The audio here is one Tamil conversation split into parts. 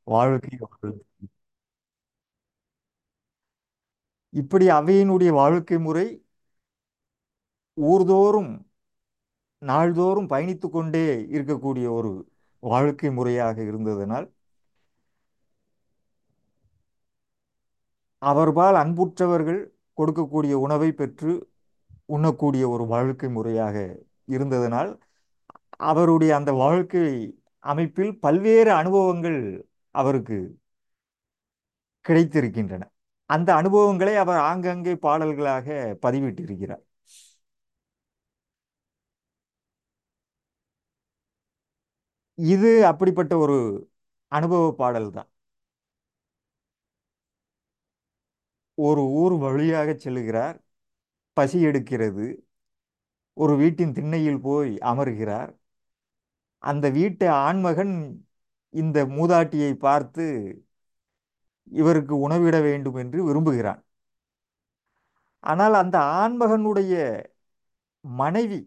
வாழ்க்கை வாழ்- இப்படி அவையினுடைய வாழ்க்கை முறை ஊர்தோறும் நாள்தோறும் பயணித்து கொண்டே இருக்கக்கூடிய ஒரு வாழ்க்கை முறையாக இருந்ததனால் அவர்பால் அன்புற்றவர்கள் கொடுக்கக்கூடிய உணவை பெற்று உண்ணக்கூடிய ஒரு வாழ்க்கை முறையாக இருந்ததனால் அவருடைய அந்த வாழ்க்கை அமைப்பில் பல்வேறு அனுபவங்கள் அவருக்கு கிடைத்திருக்கின்றன அந்த அனுபவங்களை அவர் ஆங்கங்கே பாடல்களாக பதிவிட்டிருக்கிறார் இது அப்படிப்பட்ட ஒரு அனுபவ பாடல் தான் ஒரு ஊர் வழியாக செல்லுகிறார் பசி எடுக்கிறது ஒரு வீட்டின் திண்ணையில் போய் அமர்கிறார் அந்த வீட்டு ஆண்மகன் இந்த மூதாட்டியை பார்த்து இவருக்கு உணவிட வேண்டும் என்று விரும்புகிறான் ஆனால் அந்த ஆண்மகனுடைய மனைவி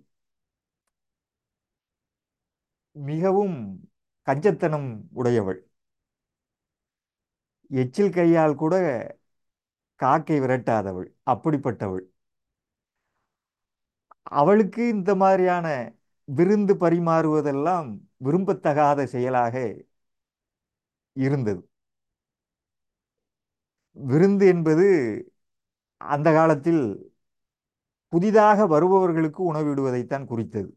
மிகவும் கஞ்சத்தனம் உடையவள் எச்சில் கையால் கூட காக்கை விரட்டாதவள் அப்படிப்பட்டவள் அவளுக்கு இந்த மாதிரியான விருந்து பரிமாறுவதெல்லாம் விரும்பத்தகாத செயலாக இருந்தது விருந்து என்பது அந்த காலத்தில் புதிதாக வருபவர்களுக்கு உணவிடுவதைத்தான் குறித்தது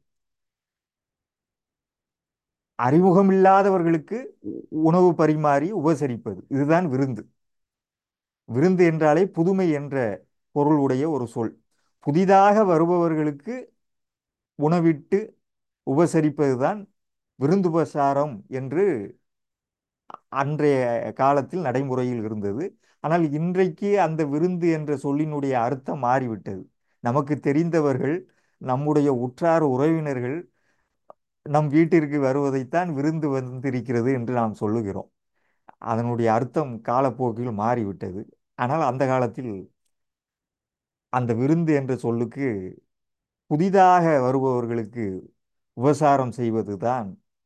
அறிமுகமில்லாதவர்களுக்கு உ- உணவு பரிமாறி உபசரிப்பது இதுதான் விருந்து விருந்து என்றாலே புதுமை என்ற பொருள் உடைய ஒரு சொல் புதிதாக வருபவர்களுக்கு உணவிட்டு உபசரிப்பதுதான் விருந்துபசாரம் என்று அன்றைய காலத்தில் நடைமுறையில் இருந்தது ஆனால் இன்றைக்கு அந்த விருந்து என்ற சொல்லினுடைய அர்த்தம் மாறிவிட்டது நமக்கு தெரிந்தவர்கள் நம்முடைய உற்றார் உறவினர்கள் நம் வீட்டிற்கு வருவதைத்தான் விருந்து வந்திருக்கிறது என்று நாம் சொல்லுகிறோம் அதனுடைய அர்த்தம் காலப்போக்கில் மாறிவிட்டது ஆனால் அந்த காலத்தில் அந்த விருந்து என்ற சொல்லுக்கு புதிதாக வருபவர்களுக்கு உபசாரம் செய்வதுதான்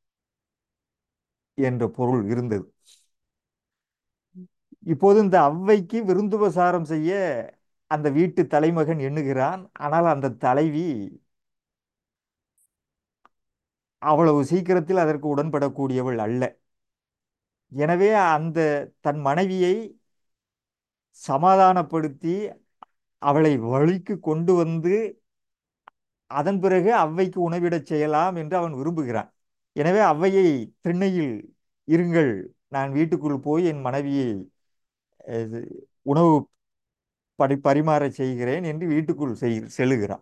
என்ற பொருள் இருந்தது இப்போது இந்த ஔவைக்கு விருந்துபசாரம் செய்ய அந்த வீட்டு தலைமகன் எண்ணுகிறான் ஆனால் அந்த தலைவி அவ்வளவு சீக்கிரத்தில் அதற்கு உடன்படக்கூடியவள் அல்ல எனவே அந்த தன் மனைவியை சமாதானப்படுத்தி அவளை வழிக்கு கொண்டு வந்து அதன் பிறகு ஔவைக்கு உணவிடச் செய்யலாம் என்று அவன் விரும்புகிறான் எனவே ஔவையை திண்ணையில் இருங்கள் நான் வீட்டுக்குள் போய் என் மனைவியை அஹ், உணவு படி பரிமாறச் செய்கிறேன் என்று வீட்டுக்குள் செய் செல்லுகிறான்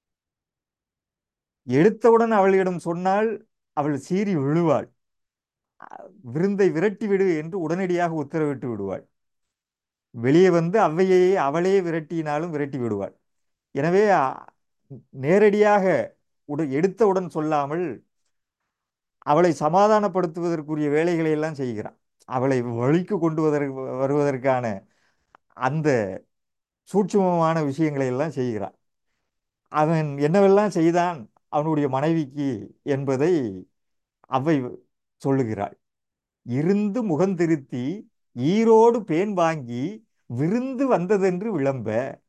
எடுத்தவுடன் அவளிடம் சொன்னால் அவள் சீறி விழுவாள் விருந்தை விரட்டி விடு என்று உடனடியாக உத்தரவிட்டு விடுவாள் வெளியே வந்து ஔவையை அவளே விரட்டினாலும் விரட்டி விடுவாள் எனவே அ- நேரடியாக உட எடுத்தவுடன் சொல்லாமல் அவளை சமாதானப்படுத்துவதற்குரிய வேலைகளை எல்லாம் செய்கிறான் அவளை வழிக்கு கொண்டு வருவதற்கு வருவதற்கான அந்த சூட்சுமமான விஷயங்களை எல்லாம் செய்கிறான் அவன் என்னவெல்லாம் செய்தான் அவனுடைய மனைவிக்கு என்பதை அவ்வை சொல்லுகிறாள் இருந்து முகந்திருத்தி ஈரோடு பேன் வாங்கி விருந்து வந்ததென்று விளம்ப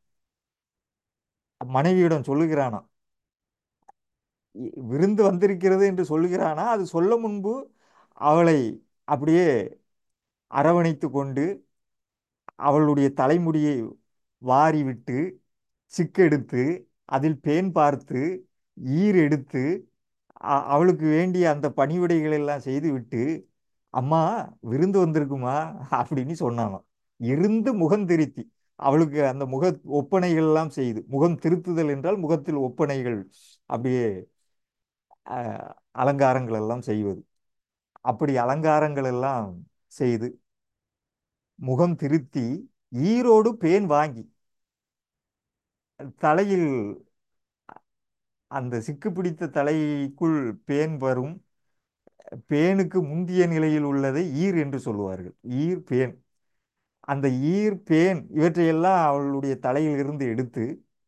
மனைவியிடம் சொல்லுகிறானாம் இ- விருந்து வந்திருக்கிறது என்று சொல்லுகிறானா அது சொல்ல முன்பு அவளை அப்படியே அரவணைத்து கொண்டு அவளுடைய தலைமுடியை வாரி விட்டு சிக்கெடுத்து அதில் பேன் பார்த்து ஈர் எடுத்து அ- அவளுக்கு வேண்டிய அந்த பணிவிடைகள் எல்லாம் செய்துவிட்டு அம்மா விருந்து வந்திருக்குமா அப்படின்னு சொன்னானாம் இருந்து முகம் திருத்தி அவளுக்கு அந்த முக ஒப்பனைகள் எல்லாம் செய்து முகம் திருத்துதல் என்றால் முகத்தில் ஒப்பனைகள் அப்படியே அஹ், அலங்காரங்கள் எல்லாம் செய்வது அப்படி அலங்காரங்கள் எல்லாம் செய்து முகம் திருத்தி ஈரோடு பேன் வாங்கி தலையில் அந்த சிக்கு பிடித்த தலைக்குள் பேன் வரும் பேனுக்கு முந்திய நிலையில் உள்ளதை ஈர் என்று சொல்லுவார்கள் ஈர் பேன் அந்த ஈர் பேன் இவற்றையெல்லாம் அவளுடைய தலையில் இருந்து எடுத்து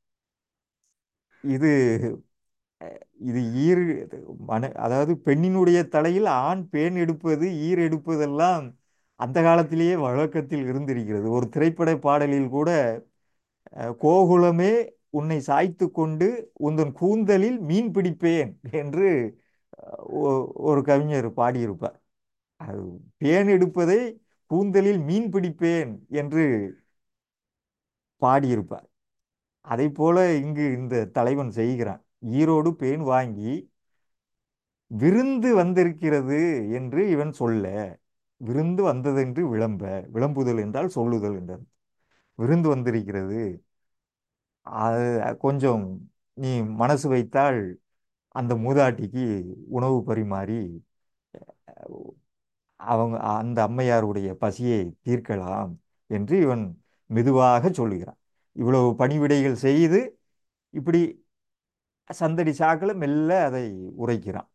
இது இது ஈர் மன அதாவது பெண்ணினுடைய தலையில் ஆண் பேன் எடுப்பது ஈர் எடுப்பதெல்லாம் அந்த காலத்திலேயே வழக்கத்தில் இருந்திருக்கிறது ஒரு திரைப்பட பாடலில் கூட அஹ், கோகுலமே உன்னை சாய்த்து கொண்டு உந்தன் கூந்தலில் மீன் பிடிப்பேன் என்று அஹ், ஒ- ஒரு கவிஞர் பாடியிருப்பார் அது பேன் எடுப்பதை கூந்தலில் மீன் பிடிப்பேன் என்று பாடியிருப்பார் அதை போல இங்கு இந்த தலைவன் செய்கிறான் ஈரோடு பேன் வாங்கி விருந்து வந்திருக்கிறது என்று இவன் சொல்ல விருந்து வந்ததென்று விளம்ப விளம்புதல் என்றால் சொல்லுதல் என்றால் விருந்து வந்திருக்கிறது அது கொஞ்சம் நீ மனசு வைத்தால் அந்த மூதாட்டிக்கு உணவு பரிமாறி அவங்க அந்த அம்மையாருடைய பசியை தீர்க்கலாம் என்று இவன் மெதுவாக சொல்லுகிறான் இவ்வளவு பணிவிடைகள் செய்து இப்படி சந்தடி சாக்கில் மெல்ல அதை உரைக்கிறான்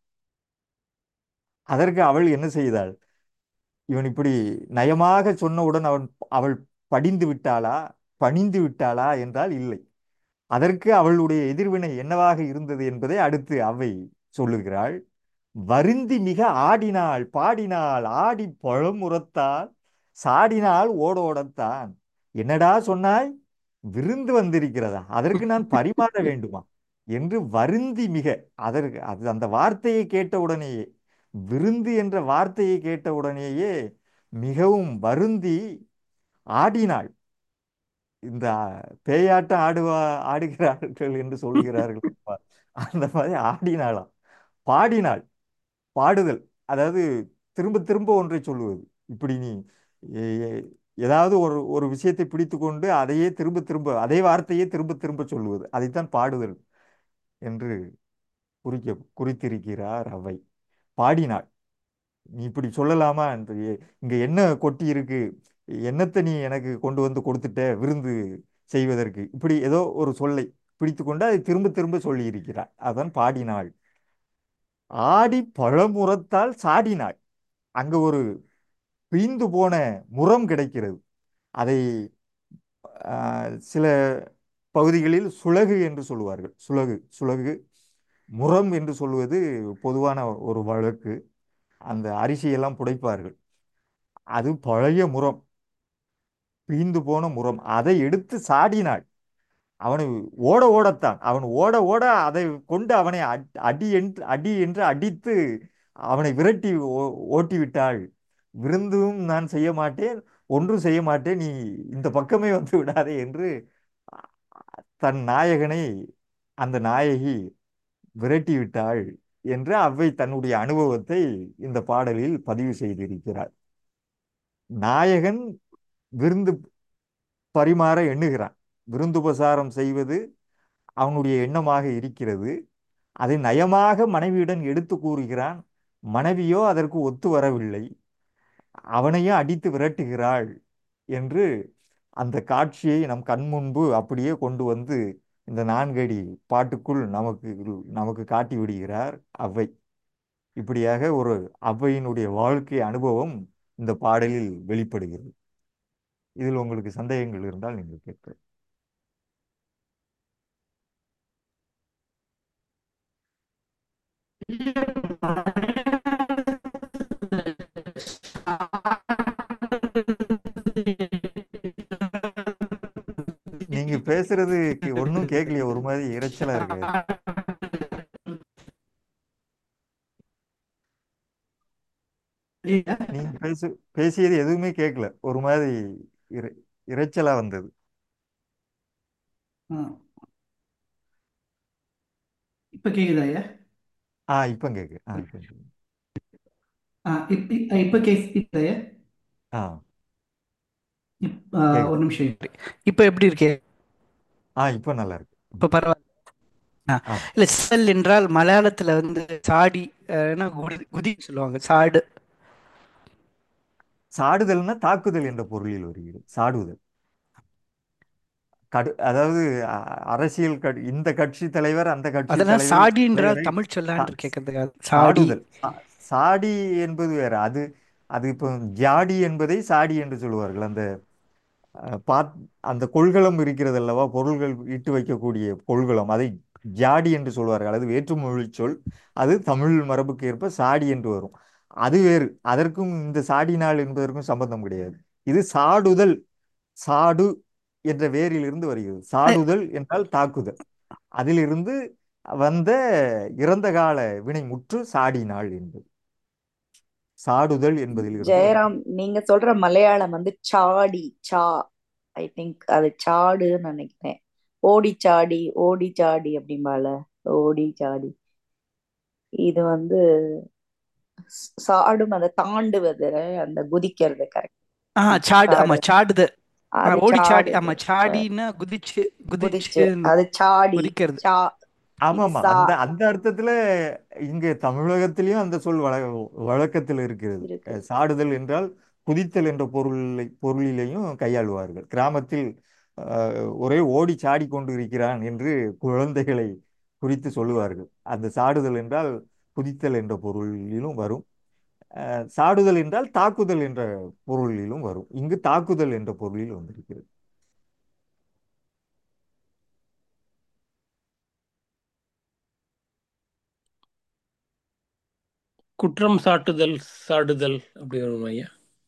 அதற்கு அவள் என்ன செய்தாள் இவன் இப்படி நயமாக சொன்னவுடன் அவன் அவள் படிந்து விட்டாளா பணிந்து விட்டாளா என்றால் இல்லை அதற்கு அவளுடைய எதிர்வினை என்னவாக இருந்தது என்பதை அடுத்து அவை சொல்லுகிறாள் வருந்தி மிக ஆடினாள் பாடினாள் ஆடி பழமுறத்தால் சாடினாள் ஓடோடத்தான் என்னடா சொன்னாய் விருந்து வந்திருக்கிறதா அதற்கு நான் பரிமாற வேண்டுமா என்று வருந்தி மிக அதற்கு அது அந்த வார்த்தையை கேட்ட உடனேயே விருந்து என்ற வார்த்தையை கேட்ட உடனேயே மிகவும் வருந்தி ஆடினாள் இந்த பேயாட்டம் ஆடுவா ஆடுகிறார்கள் என்று சொல்கிறார்கள் அந்த மாதிரி ஆடினாளாம் பாடினாள் பாடுதல் அதாவது திரும்ப திரும்ப ஒன்றை சொல்லுவது இப்படி நீ எ- எ- ஏதாவது ஒரு ஒரு விஷயத்தை பிடித்து கொண்டு அதையே திரும்ப திரும்ப அதே வார்த்தையே திரும்ப திரும்ப சொல்லுவது அதைத்தான் பாடுதல் என்று குறிக்க குறித்திருக்கிறார் அவை பாடினாள் நீ இப்படி சொல்லலாமா என்று எ- இங்க என்ன கொட்டி இருக்கு என்னத்தை நீ எனக்கு கொண்டு வந்து கொடுத்துட்ட விருந்து செய்வதற்கு இப்படி ஏதோ ஒரு சொல்லை பிடித்து கொண்டு அதை திரும்ப திரும்ப சொல்லி இருக்கிறார் அதான் பாடினாள் ஆடி பழமுறத்தால் சாடினாள் அங்க ஒரு பிய்ந்து போன முறம் கிடைக்கிறது அதை ஆஹ், சில பகுதிகளில் சுளகு என்று சொல்லுவார்கள் சுளகு சுளகு முறம் என்று சொல்வது பொதுவான ஒரு வழக்கு அந்த அரிசியெல்லாம் புடைப்பார்கள் அது பழைய முறம் பிய்ந்து போன முறம் அதை எடுத்து சாடினாள் அவனை ஓட ஓடத்தான் அவன் ஓட ஓட அதை கொண்டு அவனை அட்- அடி என்று அடி என்று அடித்து அவனை விரட்டி ஓ- ஓட்டி விட்டாள் விருந்தும் நான் செய்ய மாட்டேன் ஒன்றும் செய்ய மாட்டேன் நீ இந்த பக்கமே வந்து விடாதே என்று தன் நாயகனை அந்த நாயகி விரட்டி விட்டாள் என்று அவ்வை தன்னுடைய அனுபவத்தை இந்த பாடலில் பதிவு செய்திருக்கிறார் நாயகன் விருந்து பரிமாற எண்ணுகிறான் விருந்துபசாரம் செய்வது அவனுடைய எண்ணமாக இருக்கிறது அதை நயமாக மனைவியுடன் எடுத்து கூறுகிறான் மனைவியோ அதற்கு ஒத்து வரவில்லை அவனையும் அடித்து விரட்டுகிறாள் என்று அந்த காட்சியை நம் கண் முன்பு அப்படியே கொண்டு வந்து இந்த நான்கடி பாட்டுக்குள் நமக்கு நமக்கு காட்டி விடுகிறார் அவ்வை இப்படியாக ஒரு அவ்வையினுடைய வாழ்க்கை அனுபவம் இந்த பாடலில் வெளிப்படுகிறது இதில் உங்களுக்கு சந்தேகங்கள் இருந்தால் நீங்கள் கேட்கலாம் நீங்க பேசுறது ஒன்றும் கேட்கலையே ஒரு மாதிரி இரைச்சலா இருக்கு நீங்க பேசு பேசியது எதுவுமே கேட்கல ஒரு மாதிரி இரை இரைச்சலா வந்தது ஆ. இப்ப கேக்குதா ஐயா ஆ இப்போ கேக்கு ஆ இப்போ கேக்கு. ஆ, இப்- இப்- இப்ப கேக்குதா ஐயா ஆ இப்- ஆ, கேக்குது ஒரு நிமிஷம் இரு. இப்ப எப்படி இருக்கே ஆ இப்போ நல்லா இருக்கு ம். இப்ப பரவாயில்ல ஆ, ஆ இல்ல செல் என்றால் மலையாளத்துல வந்து சாடி அஹ், என்ன குதி குதின்னு சொல்லுவாங்க சாடு சாடுதல்னா தாக்குதல் என்ற பொருளில் வருகிறது சாடுதல் கடு அதாவது அ- அரசியல் கட்சி இந்த கட்சி தலைவர் அந்த கட்சி அதெல்லாம் தலைவர் சாடி என்றால் தலைவரை தமிழ் சா- சொல்லான்று கேட்கறதுக்காக சாடி சாடுதல் சா- சாடி என்பது வேற அது அது இப்போ ஜாடி என்பதை சாடி என்று சொல்லுவார்கள் அந்த அஹ், பாத் அந்த கொள்கலம் இருக்கிறது அல்லவா பொருள்கள் இட்டு வைக்கக்கூடிய கொள்கலம் அதை ஜாடி என்று சொல்வார்கள் அது வேற்றுமொழி சொல் அது தமிழ் மரபுக்கு ஏற்ப சாடி என்று வரும் அது வேறு அதற்கும் இந்த சாடினாள் என்பதற்கும் சம்பந்தம் கிடையாது இது சாடுதல் சாடு என்ற வேரிலிருந்து வருகிறது சாடுதல் என்றால் தாக்குதல் அதிலிருந்து வந்த இறந்த கால வினை முற்று சாடினாள் என்பது சாடுதல் என்பதிலிருந்து ஜெயராம் நீங்க சொல்ற மலையாளம் வந்து சாடி சா ஐ திங்க் அது சாடுன்னு நினைக்கிறேன் ஓடி சாடி ஓடி சாடி அப்படிம்பால ஓடி சாடி இது வந்து ஸ்- சாடும் அந்த தாண்டுவது அந்த குதிக்கிறது கரெக்ட் ஆ சாடு ஆமா சாடு சாடுது ஆ, அது ஓடி சாடி சாடுது ஆமா சாடின்னா குதிச்சு குதிச்சு குதிச்சு அது சாடி குதிக்கிறது சா இது ஆமாமா சா அந்த அந்த அர்த்தத்துல இங்க தமிழகத்திலையும் அந்த சொல் வழ வழக்கத்தில் இருக்கிறது இருக்கு அஹ் சாடுதல் என்றால் குதித்தல் என்ற பொருளை பொருளிலையும் கையாளுவார்கள் கிராமத்தில் அஹ், ஒரே ஓடி சாடி கொண்டு இருக்கிறான் என்று குழந்தைகளை குறித்து சொல்லுவார்கள் அந்த சாடுதல் என்றால் குதித்தல் என்ற பொருளிலும் வரும் அஹ், சாடுதல் என்றால் தாக்குதல் என்ற பொருளிலும் வரும் இங்கு தாக்குதல் என்ற பொருளில் வந்திருக்கிறது குற்றம் சாட்டுதல் சாடுதல் அப்படி வரும் ஐயா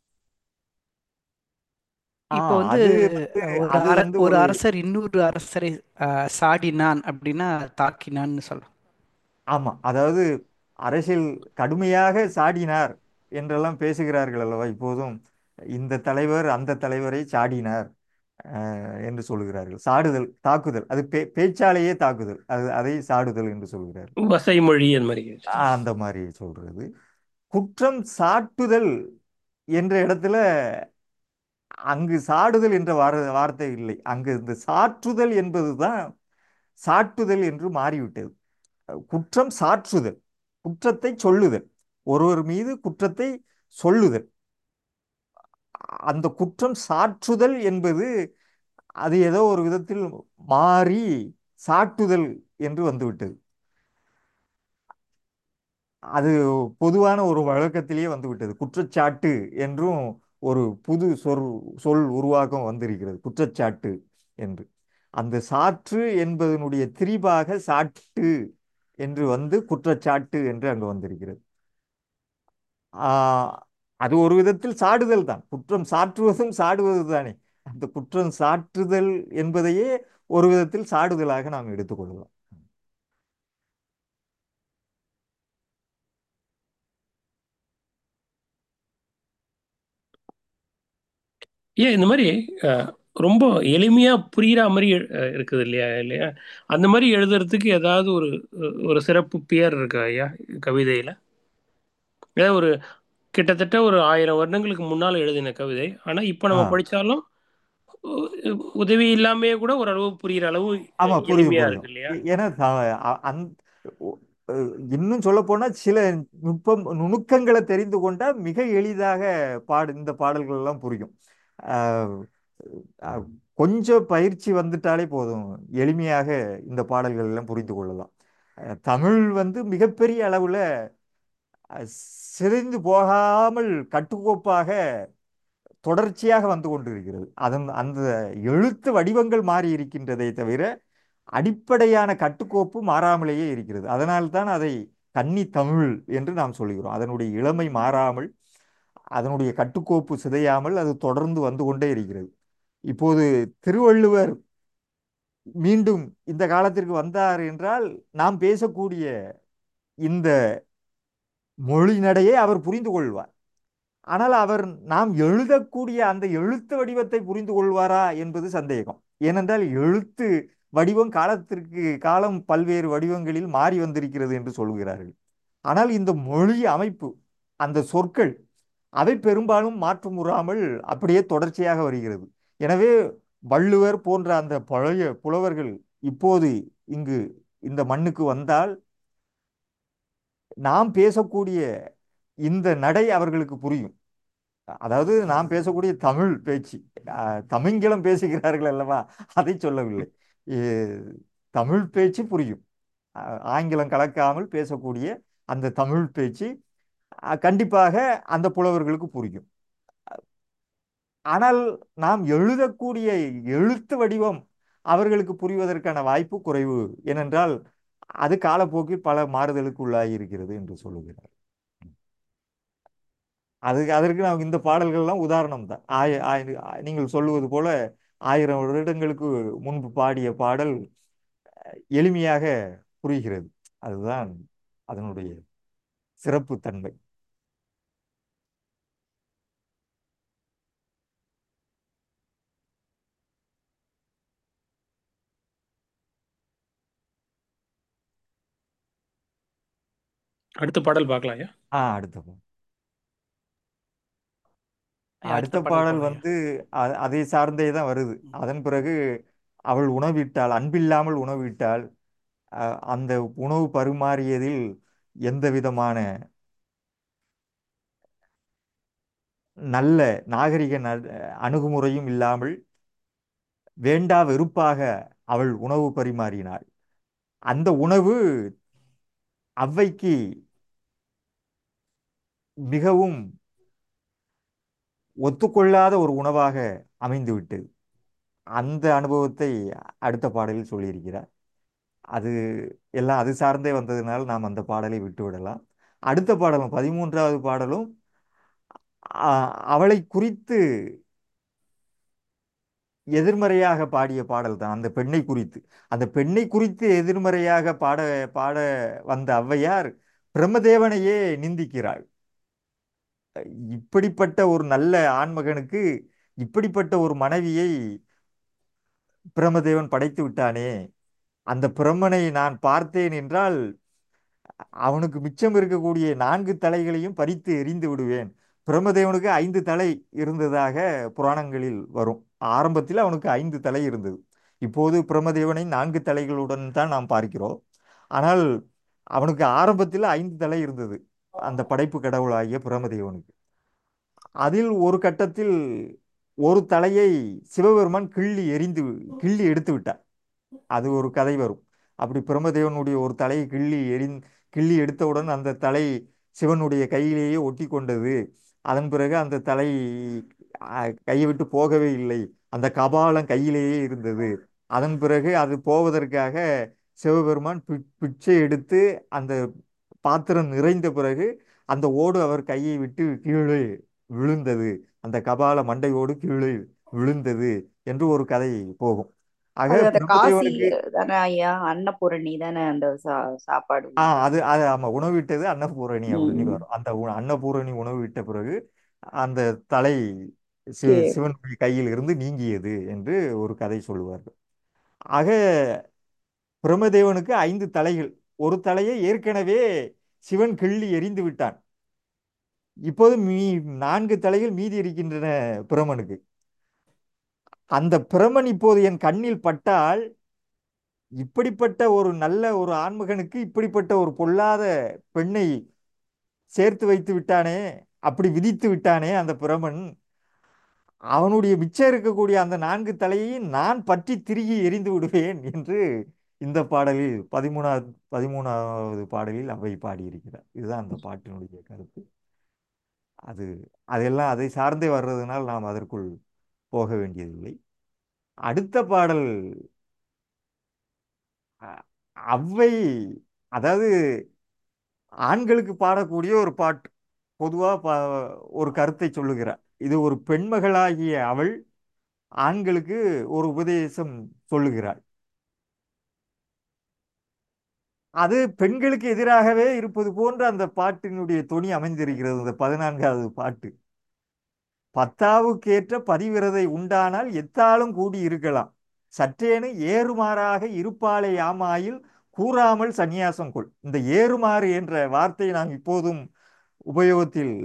ஆ இப்போ வந்து அது வந்து அஹ், ஒரு அது அர வந்து ஒரு ஒரு அரசர் இன்னொரு அரசரை அஹ், சாடினான் அப்படின்னா தாக்கினான்னு சொல்லலாம் ஆமா அதாவது அரசியல் கடுமையாக சாடினார் என்றெல்லாம் பேசுகிறார்கள் அல்லவா இப்போதும் இந்த தலைவர் அந்த தலைவரை சாடினார் அஹ், என்று சொல்லுகிறார்கள் சாடுதல் தாக்குதல் அது பே பேச்சாலேயே தாக்குதல் அது அதை சாடுதல் என்று சொல்கிறார்கள் வசைமொழி அந்த மாதிரி ஆஹ், அந்த மாதிரி சொல்றது குற்றம் சாட்டுதல் என்ற இடத்துல அங்கு சாடுதல் என்ற வார வார்த்தை இல்லை அங்கு இந்த சாற்றுதல் என்பதுதான் சாட்டுதல் என்று மாறிவிட்டது குற்றம் சாற்றுதல் குற்றத்தை சொல்லுதல் ஒருவர் மீது குற்றத்தை சொல்லுதல் அந்த குற்றம் சாற்றுதல் என்பது அது ஏதோ ஒரு விதத்தில் மாறி சாட்டுதல் என்று வந்துவிட்டது அது பொதுவான ஒரு வழக்கத்திலேயே வந்துவிட்டது குற்றச்சாட்டு என்றும் ஒரு புது சொல் சொல் உருவாக்கம் வந்திருக்கிறது குற்றச்சாட்டு என்று அந்த சாற்று என்பதனுடைய திரிபாக சாட்டு என்று வந்து குற்றச்சாட்டு என்று அங்கு வந்திருக்கிறது ஆஹ் அது ஒரு விதத்தில் சாடுதல் தான் குற்றம் சாற்றுவதும் சாடுவது தானே அந்த குற்றம் சாற்றுதல் என்பதையே ஒரு விதத்தில் சாடுதலாக நாம் எடுத்துக்கொள்ளலாம் ஏன் இந்த மாதிரி அஹ், ரொம்ப எளிமையா புரியுற மாதிரி அஹ், இருக்குது இல்லையா இல்லையா அந்த மாதிரி எழுதுறதுக்கு ஏதாவது ஒரு ஒரு சிறப்பு பெயர் இருக்கா ஐயா கவிதையில ஏதாவது ஒரு கிட்டத்தட்ட ஒரு ஆயிரம் வருடங்களுக்கு முன்னால் எழுதின கவிதை ஆனா இப்போ நம்ம ஆ படிச்சாலும் உ- உதவி இல்லாமையே கூட ஓரளவு புரியுற அளவு ஆமா புரியுது எளிமையா புரியும் இருக்கு இல்லையா ஏ- ஏன்னா த- அ- அந் ஒ- அஹ் இன்னும் சொல்ல போனா சில நுட்பம் நுணுக்கங்களை தெரிந்து கொண்டா மிக எளிதாக பாடு இந்த பாடல்கள் எல்லாம் புரியும் ஆஹ் அஹ் கொஞ்சம் பயிற்சி வந்துட்டாலே போதும் எளிமையாக இந்த பாடல்கள் எல்லாம் புரிந்து கொள்ளலாம் அஹ் தமிழ் வந்து மிகப்பெரிய அளவுல அஹ் சிதைந்து போகாமல் கட்டுக்கோப்பாக தொடர்ச்சியாக வந்து கொண்டிருக்கிறது அதன் அந்த எழுத்து வடிவங்கள் மாறி இருக்கின்றதை தவிர அடிப்படையான கட்டுக்கோப்பு மாறாமலேயே இருக்கிறது அதனால்தான் அதை கன்னி தமிழ் என்று நாம் சொல்கிறோம் அதனுடைய இளமை மாறாமல் அதனுடைய கட்டுக்கோப்பு சிதையாமல் அது தொடர்ந்து வந்து கொண்டே இருக்கிறது இப்போது திருவள்ளுவர் மீண்டும் இந்த காலத்திற்கு வந்தார் என்றால் நாம் பேசக்கூடிய இந்த மொழி நடையை அவர் புரிந்து கொள்வார் ஆனால் அவர் நாம் எழுதக்கூடிய அந்த எழுத்து வடிவத்தை புரிந்து கொள்வாரா என்பது சந்தேகம் ஏனென்றால் எழுத்து வடிவம் காலத்திற்கு காலம் பல்வேறு வடிவங்களில் மாறி வந்திருக்கிறது என்று சொல்கிறார்கள் ஆனால் இந்த மொழி அமைப்பு அந்த சொற்கள் அவை பெரும்பாலும் மாற்றமுறாமல் அப்படியே தொடர்ச்சியாக வருகிறது எனவே வள்ளுவர் போன்ற அந்த பழைய புலவர்கள் இப்போது இங்கு இந்த மண்ணுக்கு வந்தால் நாம் பேசக்கூடிய இந்த நடை அவர்களுக்கு புரியும் அதாவது நாம் பேசக்கூடிய தமிழ் பேச்சு அஹ், தமிங்கிலம் பேசுகிறார்கள் அல்லவா அதை சொல்லவில்லை எ- தமிழ் பேச்சு புரியும் அஹ், ஆங்கிலம் கலக்காமல் பேசக்கூடிய அந்த தமிழ் பேச்சு அஹ், கண்டிப்பாக அந்த புலவர்களுக்கு புரியும் ஆனால் நாம் எழுதக்கூடிய எழுத்து வடிவம் அவர்களுக்கு புரிவதற்கான வாய்ப்பு குறைவு ஏனென்றால் அது காலப்போக்கில் பல மாறுதலுக்கு உள்ளாகி இருக்கிறது என்று சொல்லுகிறார் அது அதற்கு நமக்கு இந்த பாடல்கள்லாம் உதாரணம் தான் ஆய ஆய- நீங்கள் சொல்லுவது போல ஆயிரம் வருடங்களுக்கு முன்பு பாடிய பாடல் எளிமையாக புரிகிறது அதுதான் அதனுடைய சிறப்பு தன்மை அடுத்த பாடல் பார்க்கலாம் ஐயா ஆ அடுத்த பா- ஐயா, அடுத்த பாடல் போங்க ஐயா. வந்து அ- அதை சார்ந்தே தான் வருது ம். அதன் பிறகு அவள் உணவிட்டாள் அன்பில்லாமல் உணவிட்டாள் அ- அந்த உணவு பரிமாறியதில் எந்த விதமான நல்ல நாகரிக ந- அணுகுமுறையும் இல்லாமல் வேண்டா வெறுப்பாக அவள் உணவு பரிமாறினாள் அந்த உணவு ஔவைக்கு மிகவும் ஒத்துக்கொள்ளாத ஒரு உணவாக அமைந்துவிட்டது அந்த அனுபவத்தை அடுத்த பாடலில் சொல்லியிருக்கிறார் அது எல்லாம் அது சார்ந்தே வந்ததுனால் நாம் அந்த பாடலை விட்டு விடலாம் அடுத்த பாடலும் பதிமூன்றாவது பாடலும் அ- அவளை குறித்து எதிர்மறையாக பாடிய பாடல் தான் அந்த பெண்ணை குறித்து அந்த பெண்ணை குறித்து எதிர்மறையாக பாட பாட வந்த ஔவையார் பிரம்மதேவனையே நிந்திக்கிறாள் இப்படிப்பட்ட ஒரு நல்ல ஆண்மகனுக்கு இப்படிப்பட்ட ஒரு மனைவியை பிரம்மதேவன் படைத்து விட்டானே அந்த பிரம்மனை நான் பார்த்தேன் என்றால் அவனுக்கு மிச்சம் இருக்கக்கூடிய நான்கு தலைகளையும் பறித்து எறிந்து விடுவேன் பிரம்மதேவனுக்கு ஐந்து தலை இருந்ததாக புராணங்களில் வரும் ஆரம்பத்தில் அவனுக்கு ஐந்து தலை இருந்தது இப்போது பிரம்மதேவனை நான்கு தலைகளுடன் தான் நாம் பார்க்கிறோம் ஆனால் அவனுக்கு ஆரம்பத்தில் ஐந்து தலை இருந்தது அந்த படைப்பு கடவுளாகிய பிரம்மதேவனுக்கு அதில் ஒரு கட்டத்தில் ஒரு தலையை சிவபெருமான் கிள்ளி எறிந்து கிள்ளி எடுத்து விட்டார் அது ஒரு கதை வரும் அப்படி பிரம்மதேவனுடைய ஒரு தலையை கிள்ளி எறிந் கிள்ளி எடுத்தவுடன் அந்த தலை சிவனுடைய கையிலேயே ஒட்டி கொண்டது அதன் பிறகு அந்த தலை அ, கையை விட்டு போகவே இல்லை அந்த கபாலம் கையிலேயே இருந்தது அதன் பிறகு அது போவதற்காக சிவபெருமான் பி- பிச்சை எடுத்து அந்த பாத்திரம் நிறைந்த பிறகு அந்த ஓடு அவர் கையை விட்டு கீழே விழுந்தது அந்த கபால மண்டையோடு கீழே விழுந்தது என்று ஒரு கதை போகும் ஆக அது அந்த காசி பிரம்மதேவனுக்கு தானே ஐயா அன்னபூரணி தானே அந்த சா சாப்பாடு ஆ அது அது ஆமா உணவிட்டது அன்னபூரணி அப்படின்னு ம் வரும் அந்த உண- அன்னபூரணி உணவிட்ட பிறகு அந்த தலை சி சரி சிவனுடைய கையில் இருந்து நீங்கியது என்று ஒரு கதை சொல்லுவார்கள் ஆக பிரம்மதேவனுக்கு ஐந்து தலைகள் ஒரு தலையை ஏற்கனவே சிவன் கிள்ளி எறிந்து விட்டான் இப்போது மீ நான்கு தலைகள் மீதி இருக்கின்றன பிரமனுக்கு அந்த பிரமன் இப்போது என் கண்ணில் பட்டால் இப்படிப்பட்ட ஒரு நல்ல ஒரு ஆண்மகனுக்கு இப்படிப்பட்ட ஒரு பொல்லாத பெண்ணை சேர்த்து வைத்து விட்டானே அப்படி விதித்து விட்டானே அந்த பிரமன் அவனுடைய மிச்சம் இருக்கக்கூடிய அந்த நான்கு தலையை நான் பற்றி திருகி எறிந்து விடுவேன் என்று இந்த பாடலில் பதிமூணாவது பதிமூணாவது பாடலில் அவை பாடியிருக்கிறார் இதுதான் அந்த பாட்டினுடைய கருத்து அது அதெல்லாம் அதை சார்ந்தே வர்றதுனால் நாம் அதற்குள் போக வேண்டியதில்லை அடுத்த பாடல் அ- அவ்வை அதாவது ஆண்களுக்கு பாடக்கூடிய ஒரு பாட்டு பொதுவாக பா ஒரு கருத்தை சொல்லுகிறார் இது ஒரு பெண்மகளாகிய அவள் ஆண்களுக்கு ஒரு உபதேசம் சொல்லுகிறாள் அது பெண்களுக்கு எதிராகவே இருப்பது போன்ற அந்த பாட்டினுடைய தொனி அமைந்திருக்கிறது இந்த பதினான்காவது பாட்டு பத்தாவுக்கேற்ற பதிவிரதை உண்டானால் எத்தாலும் கூடி இருக்கலாம் சற்றேனு ஏறுமாறாக இருப்பாளே ஆமாயில் கூறாமல் சந்நியாசம் கொள் இந்த ஏறுமாறு என்ற வார்த்தை நாம் இப்போதும் உபயோகத்தில்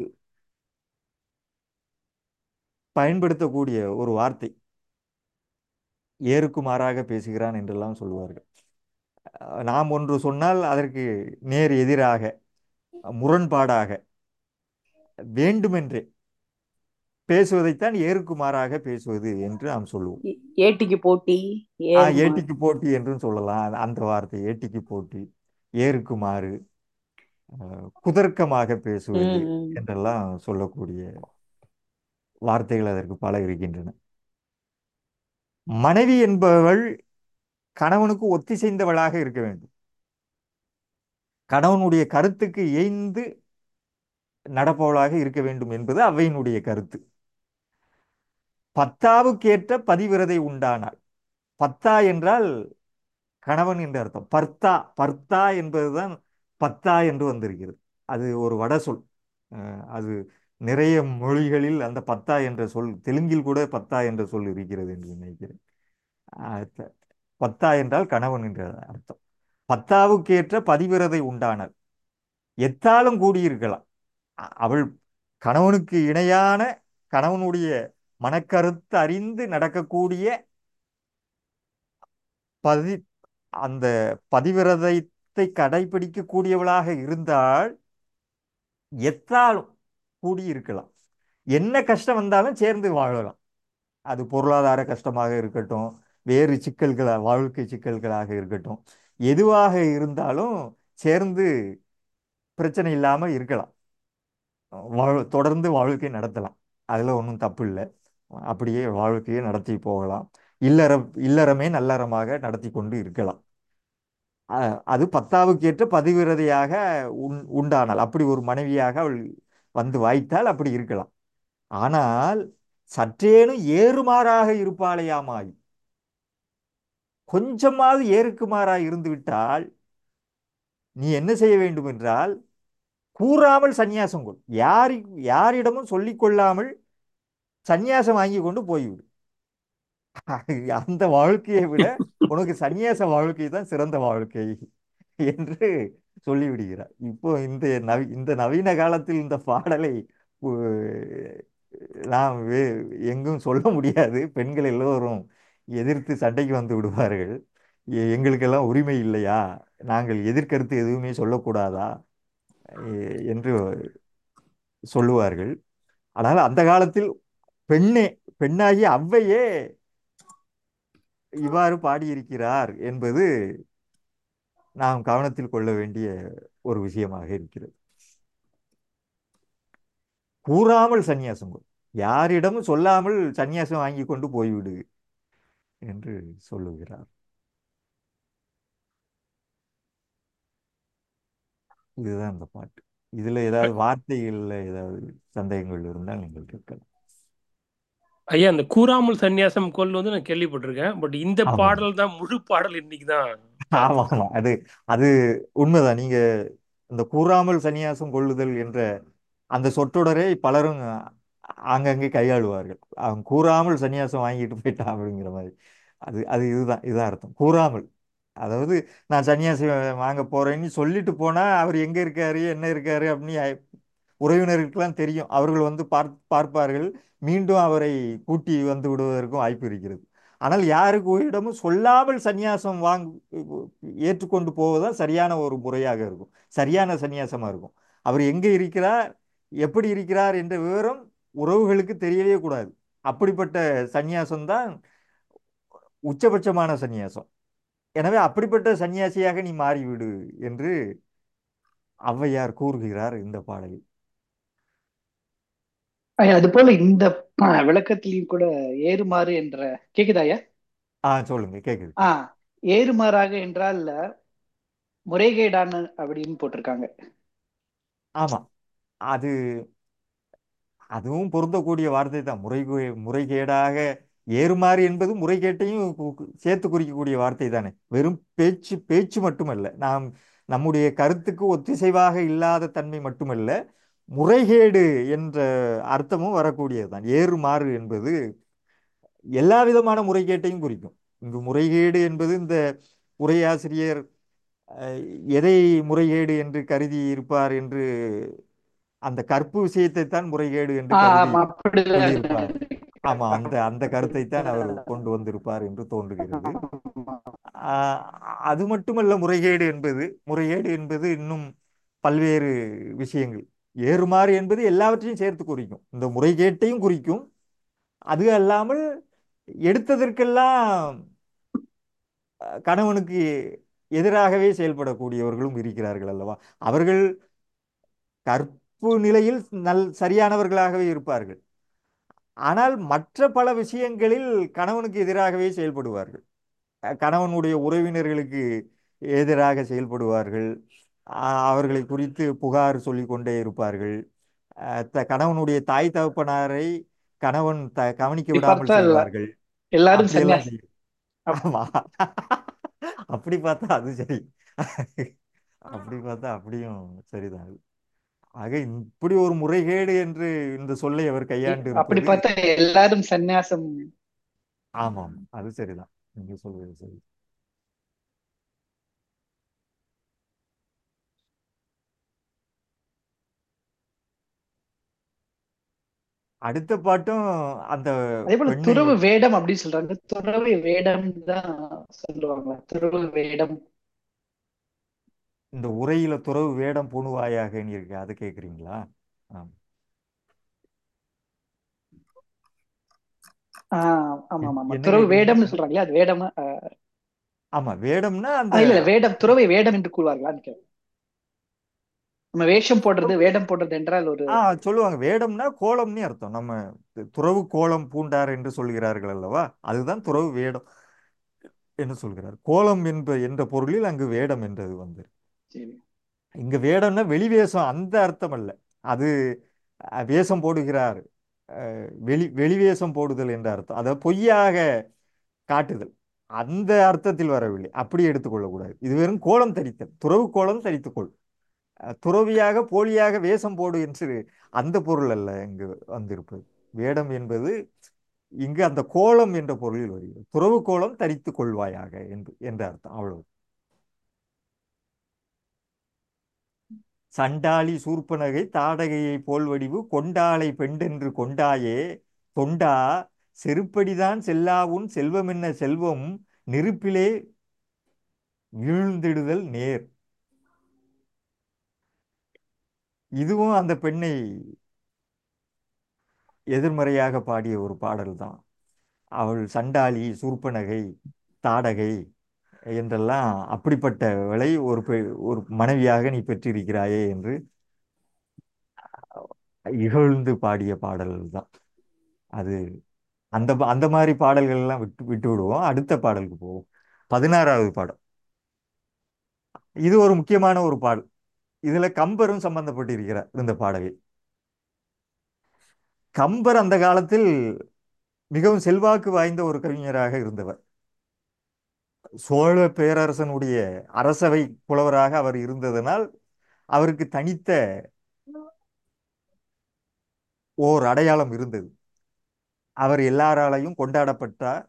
பயன்படுத்தக்கூடிய ஒரு வார்த்தை ஏருக்கு மாறாக பேசுகிறான் என்றெல்லாம் சொல்லுவார்கள் அஹ் நாம் ஒன்று சொன்னால் அதற்கு நேர் எதிராக முரண்பாடாக வேண்டுமென்றே பேசுவதைத்தான் ஏருக்கு மாறாக பேசுவது என்று நாம் சொல்லுவோம் ஏ- ஏட்டிக்கு போட்டி ஆ ஏறுமா ஏட்டிக்கு போட்டி என்றும் சொல்லலாம் அந்த அந்த வார்த்தை ஏட்டிக்கு போட்டி ஏருக்கு மாறு அஹ் குதர்க்கமாக பேசுவது ம் ம். என்றெல்லாம் சொல்லக்கூடிய வார்த்தைகள் அதற்கு பல இருக்கின்றன மனைவி என்பவள் கணவனுக்கு ஒத்திசைந்தவளாக இருக்க வேண்டும் கணவனுடைய கருத்துக்கு ஏய்ந்து நடப்பவளாக இருக்க வேண்டும் என்பது அவ்வையினுடைய கருத்து பத்தாவுக்கேற்ற பதிவிரதை உண்டானாள் பத்தா என்றால் கணவன் என்று அர்த்தம் பர்த்தா பர்த்தா என்பதுதான் பத்தா என்று வந்திருக்கிறது அது ஒரு வட சொல் அஹ் அது நிறைய மொழிகளில் அந்த பத்தா என்ற சொல் தெலுங்கில் கூட பத்தா என்ற சொல் இருக்கிறது என்று நினைக்கிறேன் அஹ் த- பத்தா என்றால் கணவன் என்ற அர்த்தம் பத்தாவுக்கேற்ற பதிவிரதை உண்டானாள் எத்தாலும் கூடியிருக்கலாம் அ- அவள் கணவனுக்கு இணையான கணவனுடைய மனக்கருத்து அறிந்து நடக்கக்கூடிய பதி அந்த பதிவிரதத்தை கடைபிடிக்கக்கூடியவளாக இருந்தால் எத்தாலும் கூடியிருக்கலாம் என்ன கஷ்டம் வந்தாலும் சேர்ந்து வாழலாம் அது பொருளாதார கஷ்டமாக இருக்கட்டும் வேறு சிக்கல்களா வாழ்க்கை சிக்கல்களாக இருக்கட்டும் எதுவாக இருந்தாலும் சேர்ந்து பிரச்சனை இல்லாமல் இருக்கலாம் வாழ் தொடர்ந்து வாழ்க்கை நடத்தலாம் அதில் ஒன்றும் தப்பு இல்லை அப்படியே வாழ்க்கையை நடத்தி போகலாம் இல்லற இல்லறமே நல்லறமாக நடத்தி கொண்டு இருக்கலாம் அ- அது பத்தாவுக்கு ஏற்ற பதிவிரதையாக உண் உண்டானால் அப்படி ஒரு மனைவியாக அவள் வந்து வாய்த்தால் அப்படி இருக்கலாம் ஆனால் சற்றேனும் ஏறுமாறாக இருப்பாளையாமாய் கொஞ்சமாவது ஏறுக்குமாறாக இருந்து விட்டால் நீ என்ன செய்ய வேண்டும் என்றால் கூறாமல் சந்நியாசம் கொள் யாரி யாரிடமும் சொல்லிக் கொள்ளாமல் சந்நியாசம் வாங்கி கொண்டு போய்விடு அந்த வாழ்க்கையை விட உனக்கு சந்நியாச வாழ்க்கை தான் சிறந்த வாழ்க்கை என்று சொல்லிவிடுகிறார் இப்போ இந்த நவி இந்த நவீன காலத்தில் இந்த பாடலை உ, நாம் வே- எங்கும் சொல்ல முடியாது பெண்கள் எல்லோரும் எதிர்த்து சண்டைக்கு வந்து விடுவார்கள் எ- எங்களுக்கெல்லாம் உரிமை இல்லையா நாங்கள் எதிர்கருத்து எதுவுமே சொல்லக்கூடாதா எ- என்று சொல்லுவார்கள் ஆனால் அந்த காலத்தில் பெண்ணே பெண்ணாகிய அவ்வையே இவ்வாறு பாடியிருக்கிறார் என்பது நாம் கவனத்தில் கொள்ள வேண்டிய ஒரு விஷயமாக இருக்கிறது கூறாமல் சந்நியாசம் கொள் யாரிடமும் சொல்லாமல் சந்நியாசம் வாங்கி கொண்டு போய்விடு என்று சொல்லுகிறார் இதுதான் இந்த பாட்டு இதுல ஏதாவது வார்த்தைகள்ல ஏதாவது சந்தேகங்கள் இருந்தால் நீங்கள் கேட்கலாம் ஐயா அந்த கூறாமல் சந்நியாசம் கொல் வந்து நான் கேள்விப்பட்டிருக்கேன் பட் இந்த ஆமா பாடல் தான் முழு பாடல் இன்னைக்கு தான் ஆமா பார்த்தேன் ஆமா அது அது உண்மைதான் நீங்க இந்த கூறாமல் சந்நியாசம் கொள்ளுதல் என்ற அந்த சொற்றொடரை பலரும் ஆங்கங்கே கையாளுவார்கள் அவன் கூறாமல் சந்நியாசம் வாங்கிட்டு போயிட்டான் அப்படிங்கிற மாதிரி அது அது இதுதான் இதுதான் அர்த்தம் கூறாமல் அதாவது நான் சன்னியாசி வாங்க போறேன்னு சொல்லிட்டு போனா அவர் எங்க இருக்காரு என்ன இருக்காரு அப்படின்னு ஐ- உறவினர்களுக்கெல்லாம் தெரியும் அவர்கள் வந்து பார் பார்ப்பார்கள் மீண்டும் அவரை கூட்டி வந்து விடுவதற்கும் வாய்ப்பு இருக்கிறது ஆனால் யாருக்கு இடமும் சொல்லாமல் சந்நியாசம் வாங்க ஏற்றுக்கொண்டு போவதுதான் சரியான ஒரு முறையாக இருக்கும் சரியான சந்நியாசமா இருக்கும் அவர் எங்க இருக்கிறார் எப்படி இருக்கிறார் என்ற விவரம் உறவுகளுக்கு தெரியவே கூடாது அப்படிப்பட்ட சந்நியாசம் தான் உச்சபட்சமான சந்நியாசம் எனவே அப்படிப்பட்ட சன்னியாசியாக நீ மாறிவிடு என்று ஔவையார் கூறுகிறார் இந்த பாடலில் ஐயா, அது போல இந்த ஆ, விளக்கத்திலையும் கூட ஏறுமாறு என்ற கேக்குதா ஐயா ஆ சொல்லுங்க கேக்குது ஆ ஏறுமாறாக என்றால் முறைகேடான அப்படின்னு போட்டிருக்காங்க ஆமா அது அதுவும் பொருந்தக்கூடிய வார்த்தை தான் முறை முறைகேடாக ஏறுமாறு என்பது முறைகேட்டையும் கு- கு- சேர்த்து குறிக்கக்கூடிய வார்த்தை தானே வெறும் பேச்சு பேச்சு மட்டுமல்ல நாம் நம்முடைய கருத்துக்கு ஒத்திசைவாக இல்லாத தன்மை மட்டுமல்ல முறைகேடு என்ற அர்த்தமும் வரக்கூடியது தான் ஏறுமாறு என்பது எல்லா விதமான முறைகேட்டையும் குறிக்கும் இங்கு முறைகேடு என்பது இந்த உரையாசிரியர் அஹ், எதை முறைகேடு என்று கருதி இருப்பார் என்று அந்த கற்பு விஷயத்தை தான் முறைகேடு என்று ஆ கருதி ஆமா அப்படிதான் சொல்லியிருப்பார் ஆமா அந்த அந்த கருத்தை தான் அவர் கொண்டு வந்திருப்பார் என்று தோன்றுகிறது ஆஹ் அது மட்டுமல்ல முறைகேடு என்பது முறைகேடு என்பது இன்னும் பல்வேறு விஷயங்கள் ஏறுமாறு என்பது எல்லாவற்றையும் சேர்த்து குறிக்கும் இந்த முறைகேட்டையும் குறிக்கும் அது அல்லாமல் எடுத்ததற்கெல்லாம் அஹ், கணவனுக்கு எதிராகவே செயல்படக்கூடியவர்களும் இருக்கிறார்கள் அல்லவா அவர்கள் கற்பு நிலையில் நல் சரியானவர்களாகவே இருப்பார்கள் ஆனால் மற்ற பல விஷயங்களில் கணவனுக்கு எதிராகவே செயல்படுவார்கள் அஹ் கணவனுடைய உறவினர்களுக்கு எதிராக செயல்படுவார்கள் அஹ் அவர்களை குறித்து புகார் சொல்லிக் கொண்டே இருப்பார்கள் அஹ், த- கணவனுடைய தாய் தகப்பனாரை கணவன் த கவனிக்க இப்படி விடாமல் பார்த்தா எல்லா- செய்வார்கள் எல்லாரும் அப்படியெல்லாம் சன்னியாசி செய்யும் அப்- ஆமா அப்படி பார்த்தா அது சரி அப்படி பார்த்தா அப்படியும் சரிதான் ஆக இப்படி ஒரு முறைகேடு என்று இந்த சொல்லை அவர் இ- கையாண்டு அப்படி இருப்பது பார்த்தா எல்லாரும் சந்நியாசம் ஆமாம் அது சரிதான் நீங்க சொல்வது சரி அடுத்த பாட்டும் அந்த அதே போல பெண்ணை துறவு வேடம் அப்படின்னு சொல்றாங்க துறவு வேடம் தான் சொல்லுவாங்க துறவு வேடம் இந்த உரையில துறவு வேடம் பூணுவாயாகன்னு இருக்கு அது கேக்குறீங்களா ஆம். ஆஹ் ஆமா என்- ஆமா ஆமா என்ன துறவு கேக்குறீங்க வேடம்னு சொல்றாங்களே அது வேடம் ஆஹ் ஆமா வேடம்னா அந்த இல்ல இல்ல வேடம் துறவை வேடம் என்று கூறுவார்களான்னு கேட்கிறேன். நம்ம வேஷம் போடுறது வேடம் போடுறது என்றால் ஒரு ஆ சொல்லுவாங்க வேடம்னா கோலம்னு அர்த்தம் நம்ம துறவு கோலம் பூண்டார் என்று சொல்கிறார்கள் அல்லவா அதுதான் துறவு வேடம் என்று சொல்கிறார் கோலம் என்ப என்ற பொருளில் அங்கு வேடம் என்றது வந்து சரி இங்க வேடம்னா வெளிவேஷம் அந்த அர்த்தம் அல்ல அது அஹ், வேஷம் போடுகிறார் அஹ், வெளி வெளிவேஷம் போடுதல் என்ற அர்த்தம் அதாவது பொய்யாக காட்டுதல் அந்த அர்த்தத்தில் வரவில்லை அப்படி எடுத்துக்கொள்ளக்கூடாது இது வெறும் கோலம் தரித்தல் துறவு கோலம் தரித்துக்கொள் அஹ், துறவியாக போலியாக வேஷம் போடு என்று அந்த பொருள் அல்ல இங்கு வந்திருப்பது வேடம் என்பது இங்கு அந்த கோலம் என்ற பொருளில் வருகிறது துறவு கோலம் தரித்துக் கொள்வாயாக என்று என்ற அர்த்தம் அவ்வளவு சண்டாளி சூர்ப்பனகை தாடகையை போல் வடிவு கொண்டாளை பெண்டென்று கொண்டாயே தொண்டா செருப்படிதான் செல்லாவுன் செல்வமென்ன செல்வம் நெருப்பிலே வீழ்ந்திடுதல் நேர் இதுவும் அந்த பெண்ணை எதிர்மறையாக பாடிய ஒரு பாடல் தான் அவள் சண்டாளி சூர்ப்பனகை தாடகை என்றெல்லாம் அப்படிப்பட்டவளை ஒரு பெ- ஒரு மனைவியாக நீ பெற்றிருக்கிறாயே என்று இகழ்ந்து பாடிய பாடல் தான் அது அந்த ப- அந்த மாதிரி பாடல்கள் எல்லாம் விட்டு விட்டு விடுவோம் அடுத்த பாடலுக்கு போவோம் பதினாறாவது பாடல் இது ஒரு முக்கியமான ஒரு பாடல் இதுல கம்பரும் சம்பந்தப்பட்டிருக்கிறார் இந்த பாடலில் கம்பர் அந்த காலத்தில் மிகவும் செல்வாக்கு வாய்ந்த ஒரு கவிஞராக இருந்தவர் சோழ பேரரசனுடைய அரசவை புலவராக அவர் இருந்ததனால் அவருக்கு தனித்த ஓர் அடையாளம் இருந்தது அவர் எல்லாராலையும் கொண்டாடப்பட்டார்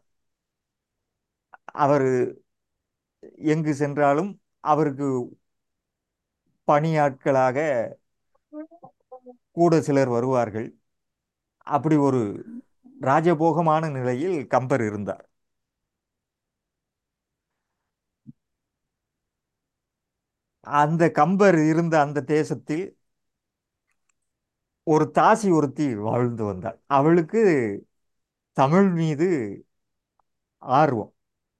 அவர் எங்கு சென்றாலும் அவருக்கு பணியாட்களாக கூட சிலர் வருவார்கள் அப்படி ஒரு ராஜபோகமான நிலையில் கம்பர் இருந்தார் அந்த கம்பர் இருந்த அந்த தேசத்தில் ஒரு தாசி ஒருத்தி வாழ்ந்து வந்தாள் அவளுக்கு தமிழ் மீது ஆர்வம்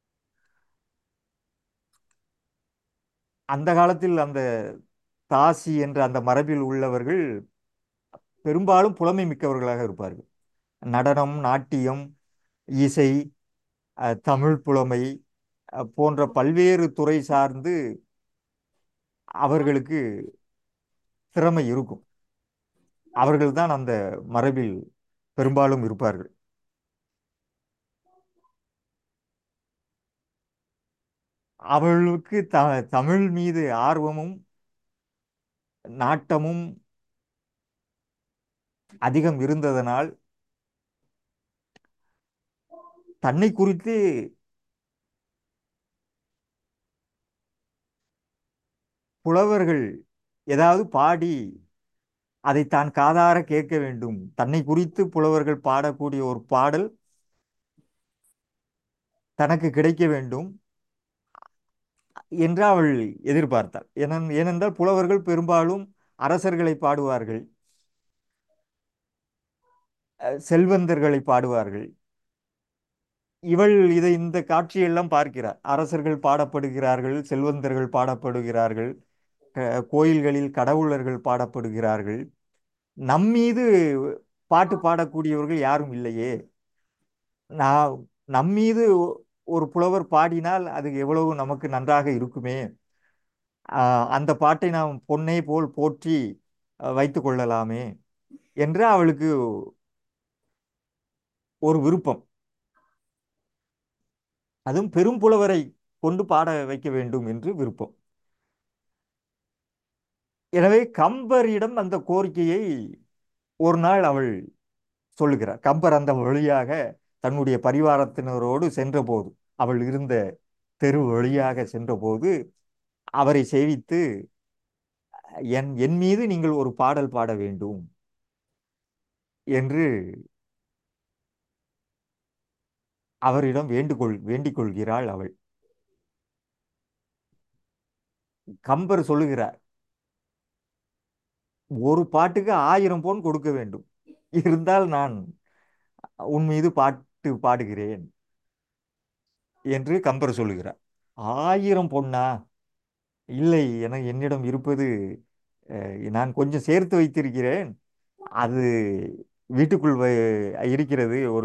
அந்த காலத்தில் அந்த தாசி என்ற அந்த மரபில் உள்ளவர்கள் பெரும்பாலும் புலமை மிக்கவர்களாக இருப்பார்கள் நடனம் நாட்டியம் இசை அஹ், தமிழ் புலமை அஹ், போன்ற பல்வேறு துறை சார்ந்து அவர்களுக்கு திறமை இருக்கும் அவர்கள்தான் அந்த மரபில் பெரும்பாலும் இருப்பார்கள் அவளுக்கு த தமிழ் மீது ஆர்வமும் நாட்டமும் அதிகம் இருந்ததனால் தன்னை குறித்து புலவர்கள் ஏதாவது பாடி அதை தான் காதார கேட்க வேண்டும் தன்னை குறித்து புலவர்கள் பாடக்கூடிய ஒரு பாடல் தனக்கு கிடைக்க வேண்டும் என்று அவள் எதிர்பார்த்தாள் ஏனென்- ஏனென்றால் புலவர்கள் பெரும்பாலும் அரசர்களை பாடுவார்கள் அஹ், செல்வந்தர்களை பாடுவார்கள் இவள் இதை இந்த காட்சியெல்லாம் பார்க்கிறார் அரசர்கள் பாடப்படுகிறார்கள் செல்வந்தர்கள் பாடப்படுகிறார்கள் க- கோயில்களில் கடவுளர்கள் பாடப்படுகிறார்கள் நம்மீது பாட்டு பாடக்கூடியவர்கள் யாரும் இல்லையே நான் நம்மீது ஒரு புலவர் பாடினால் அது எவ்வளவு நமக்கு நன்றாக இருக்குமே ஆஹ் அந்த பாட்டை நாம் பொன்னை போல் போற்றி அஹ், வைத்துக் கொள்ளலாமே என்று அவளுக்கு ஒரு விருப்பம் அதுவும் பெரும் புலவரை கொண்டு பாட வைக்க வேண்டும் என்று விருப்பம் எனவே கம்பரிடம் அந்த கோரிக்கையை ஒரு நாள் அவள் சொல்லுகிறார் கம்பர் அந்த வழியாக தன்னுடைய பரிவாரத்தினரோடு சென்றபோது அவள் இருந்த தெரு வழியாக சென்றபோது அவரை சேவித்து என் என் மீது நீங்கள் ஒரு பாடல் பாட வேண்டும் என்று அவரிடம் வேண்டுகொள் வேண்டிக் கொள்கிறாள் அவள் கம்பர் சொல்லுகிறார் ஒரு பாட்டுக்கு ஆயிரம் பொன் கொடுக்க வேண்டும் இருந்தால் நான் உன் மீது பாட்டு பாடுகிறேன் என்று கம்பர் சொல்லுகிறார் ஆயிரம் பொன்னா இல்லை என என்னிடம் இருப்பது அஹ், நான் கொஞ்சம் சேர்த்து வைத்திருக்கிறேன் அது வீட்டுக்குள் வை- இருக்கிறது ஒரு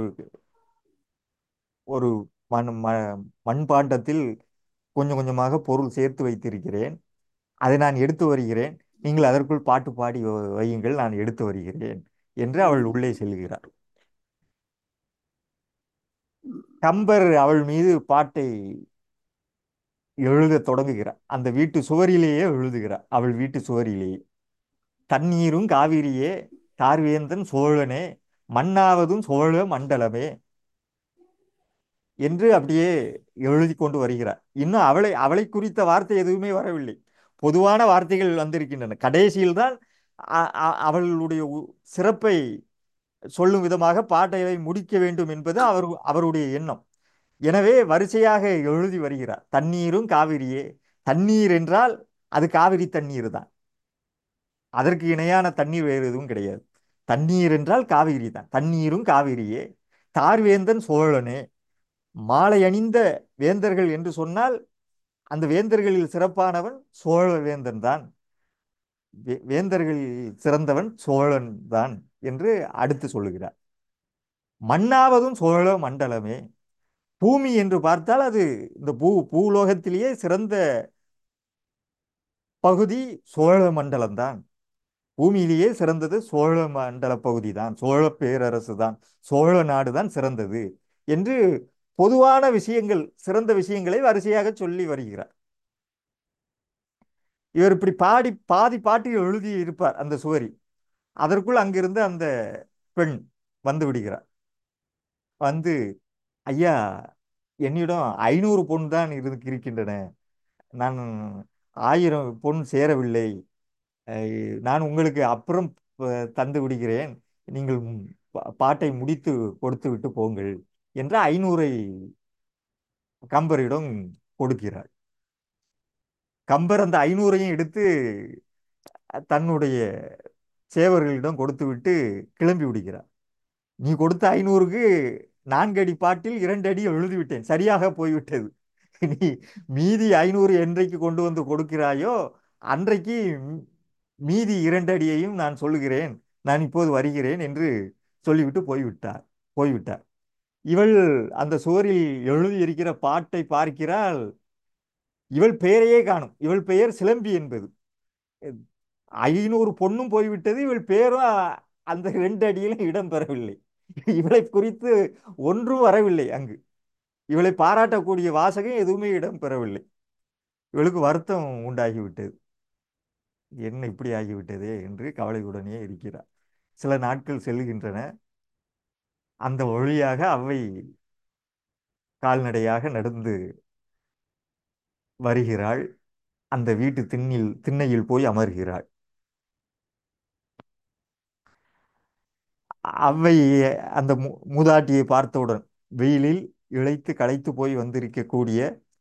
ஒரு மண் ம- மண்பாண்டத்தில் கொஞ்சம் கொஞ்சமாக பொருள் சேர்த்து வைத்திருக்கிறேன் அதை நான் எடுத்து வருகிறேன் நீங்கள் அதற்குள் பாட்டு பாடி வ- வையுங்கள் நான் எடுத்து வருகிறேன் என்று அவள் உள்ளே செல்கிறார் கம்பர் அவள் மீது பாட்டை எழுதத் தொடங்குகிறார் அந்த வீட்டு சுவரிலேயே எழுதுகிறார் அவள் வீட்டு சுவரிலேயே தண்ணீரும் காவிரியே கார்வேந்தன் சோழனே மண்ணாவதும் சோழ மண்டலமே என்று அப்படியே எழுதி கொண்டு வருகிறார் இன்னும் அவளை அவளை குறித்த வார்த்தை எதுவுமே வரவில்லை பொதுவான வார்த்தைகள் வந்திருக்கின்றன கடைசியில் தான் அ- அ- அவளுடைய உ- சிறப்பை சொல்லும் விதமாக பாட்டை முடிக்க வேண்டும் என்பது அவர் அவருடைய எண்ணம் எனவே வரிசையாக எழுதி வருகிறார் தண்ணீரும் காவிரியே தண்ணீர் என்றால் அது காவிரி தண்ணீர் தான் அதற்கு இணையான தண்ணீர் வேறு எதுவும் கிடையாது தண்ணீர் என்றால் காவிரி தான் தண்ணீரும் காவிரியே தார்வேந்தன் சோழனே மாலை அணிந்த வேந்தர்கள் என்று சொன்னால் அந்த வேந்தர்களில் சிறப்பானவன் சோழ வேந்தன் தான் வே- வேந்தர்களில் சிறந்தவன் சோழன் தான் என்று அடுத்து சொல்லுகிறார் மண்ணாவதும் சோழ மண்டலமே பூமி என்று பார்த்தால் அது இந்த பூ பூலோகத்திலேயே சிறந்த பகுதி சோழ மண்டலம் தான் பூமியிலேயே சிறந்தது சோழ மண்டல பகுதி தான் சோழ பேரரசு தான் சோழ நாடு தான் சிறந்தது என்று பொதுவான விஷயங்கள் சிறந்த விஷயங்களை வரிசையாக சொல்லி வருகிறார் இவர் இப்படி பாடி பாதி பாட்டு எழுதி இருப்பார் அந்த சுவரி அதற்குள் அங்கிருந்து அந்த பெண் வந்து விடுகிறார் வந்து ஐயா என்னிடம் ஐநூறு பொன் தான் இரு இருக்கின்றன நான் ஆயிரம் பொன் சேரவில்லை அஹ், நான் உங்களுக்கு அப்புறம் ப- தந்து விடுகிறேன் நீங்கள் ம் பா- பாட்டை முடித்து கொடுத்து விட்டு போங்கள் என்று ஐநூறை கம்பரிடம் கொடுக்கிறார் கம்பர் அந்த ஐநூறையும் எடுத்து தன்னுடைய சேவர்களிடம் கொடுத்து விட்டு கிளம்பி விடுகிறார் நீ கொடுத்த ஐநூறுக்கு நான்கு அடி பாட்டில் இரண்டு அடி எழுதிவிட்டேன் சரியாக போய்விட்டது நீ மீதி ஐநூறு என்றைக்கு கொண்டு வந்து கொடுக்கிறாயோ அன்றைக்கு மீ- மீதி இரண்டு அடியையும் நான் சொல்லுகிறேன் நான் இப்போது வருகிறேன் என்று சொல்லிவிட்டு போய்விட்டார் போய்விட்டார் இவள் அந்த சுவரில் எழுதியிருக்கிற பாட்டை பார்க்கிறாள் இவள் பெயரையே காணும் இவள் பெயர் சிலம்பி என்பது ஐநூறு பொண்ணும் போய்விட்டது இவள் பேரும் அ- அந்த ரெண்டு அடியிலும் இடம் பெறவில்லை இவளை குறித்து ஒன்றும் வரவில்லை அங்கு இவளை பாராட்டக்கூடிய வாசகம் எதுவுமே இடம் பெறவில்லை இவளுக்கு வருத்தம் உண்டாகிவிட்டது என்ன இப்படி ஆகிவிட்டதே என்று கவலையுடனே இருக்கிறார் சில நாட்கள் செல்லுகின்றன அந்த வழியாக அவ்வை கால்நடையாக நடந்து வருகிறாள் அந்த வீட்டு திண்ணில் திண்ணையில் போய் அமர்கிறாள் அவ்வை அந்த மு- மூதாட்டியை பார்த்தவுடன் வெயிலில் இளைத்து களைத்து போய் வந்திருக்கக்கூடிய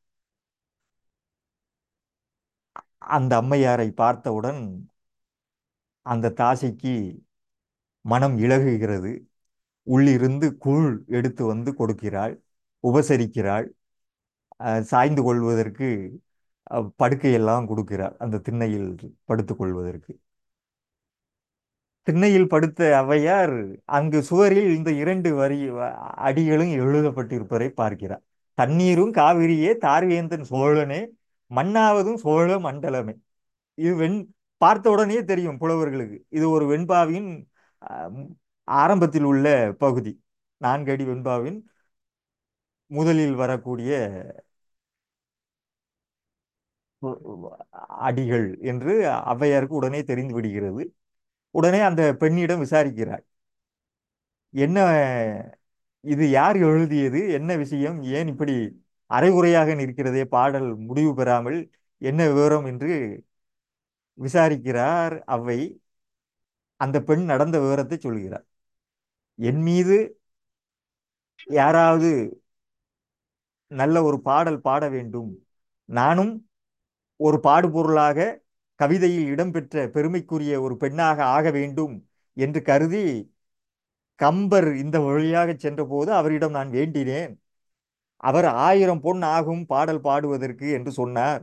அந்த அம்மையாரை பார்த்தவுடன் அந்த தாசைக்கு மனம் இளகுகிறது உள்ளிருந்து கூழ் எடுத்து வந்து கொடுக்கிறாள் உபசரிக்கிறாள் அஹ், சாய்ந்து கொள்வதற்கு அஹ், படுக்கையெல்லாம் கொடுக்கிறாள் அந்த திண்ணையில் படுத்துக் கொள்வதற்கு திண்ணையில் படுத்த ஔவையார் அங்கு சுவரில் இந்த இரண்டு வரி வ- அடிகளும் எழுதப்பட்டிருப்பதை பார்க்கிறார் தண்ணீரும் காவிரியே தார்வேந்தன் சோழனே மண்ணாவதும் சோழ மண்டலமே இது வெண் பார்த்த உடனே தெரியும் புலவர்களுக்கு இது ஒரு வெண்பாவின் அஹ், ஆரம்பத்தில் உள்ள பகுதி நான்கடி வெண்பாவின் முதலில் வரக்கூடிய அடிகள் என்று ஔவையாருக்கு உடனே தெரிந்து விடுகிறது உடனே அந்த பெண்ணிடம் விசாரிக்கிறார் என்ன இது யார் எழுதியது என்ன விஷயம் ஏன் இப்படி அரைகுறையாக நிற்கிறதே பாடல் முடிவு பெறாமல் என்ன விவரம் என்று விசாரிக்கிறார் ஔவை அந்த பெண் நடந்த விவரத்தை சொல்கிறார் என் மீது யாராவது நல்ல ஒரு பாடல் பாட வேண்டும் நானும் ஒரு பாடுபொருளாக கவிதையில் இடம்பெற்ற பெருமைக்குரிய ஒரு பெண்ணாக ஆக வேண்டும் என்று கருதி கம்பர் இந்த வழியாக சென்றபோது அவரிடம் நான் வேண்டினேன் அவர் ஆயிரம் பொன் ஆகும் பாடல் பாடுவதற்கு என்று சொன்னார்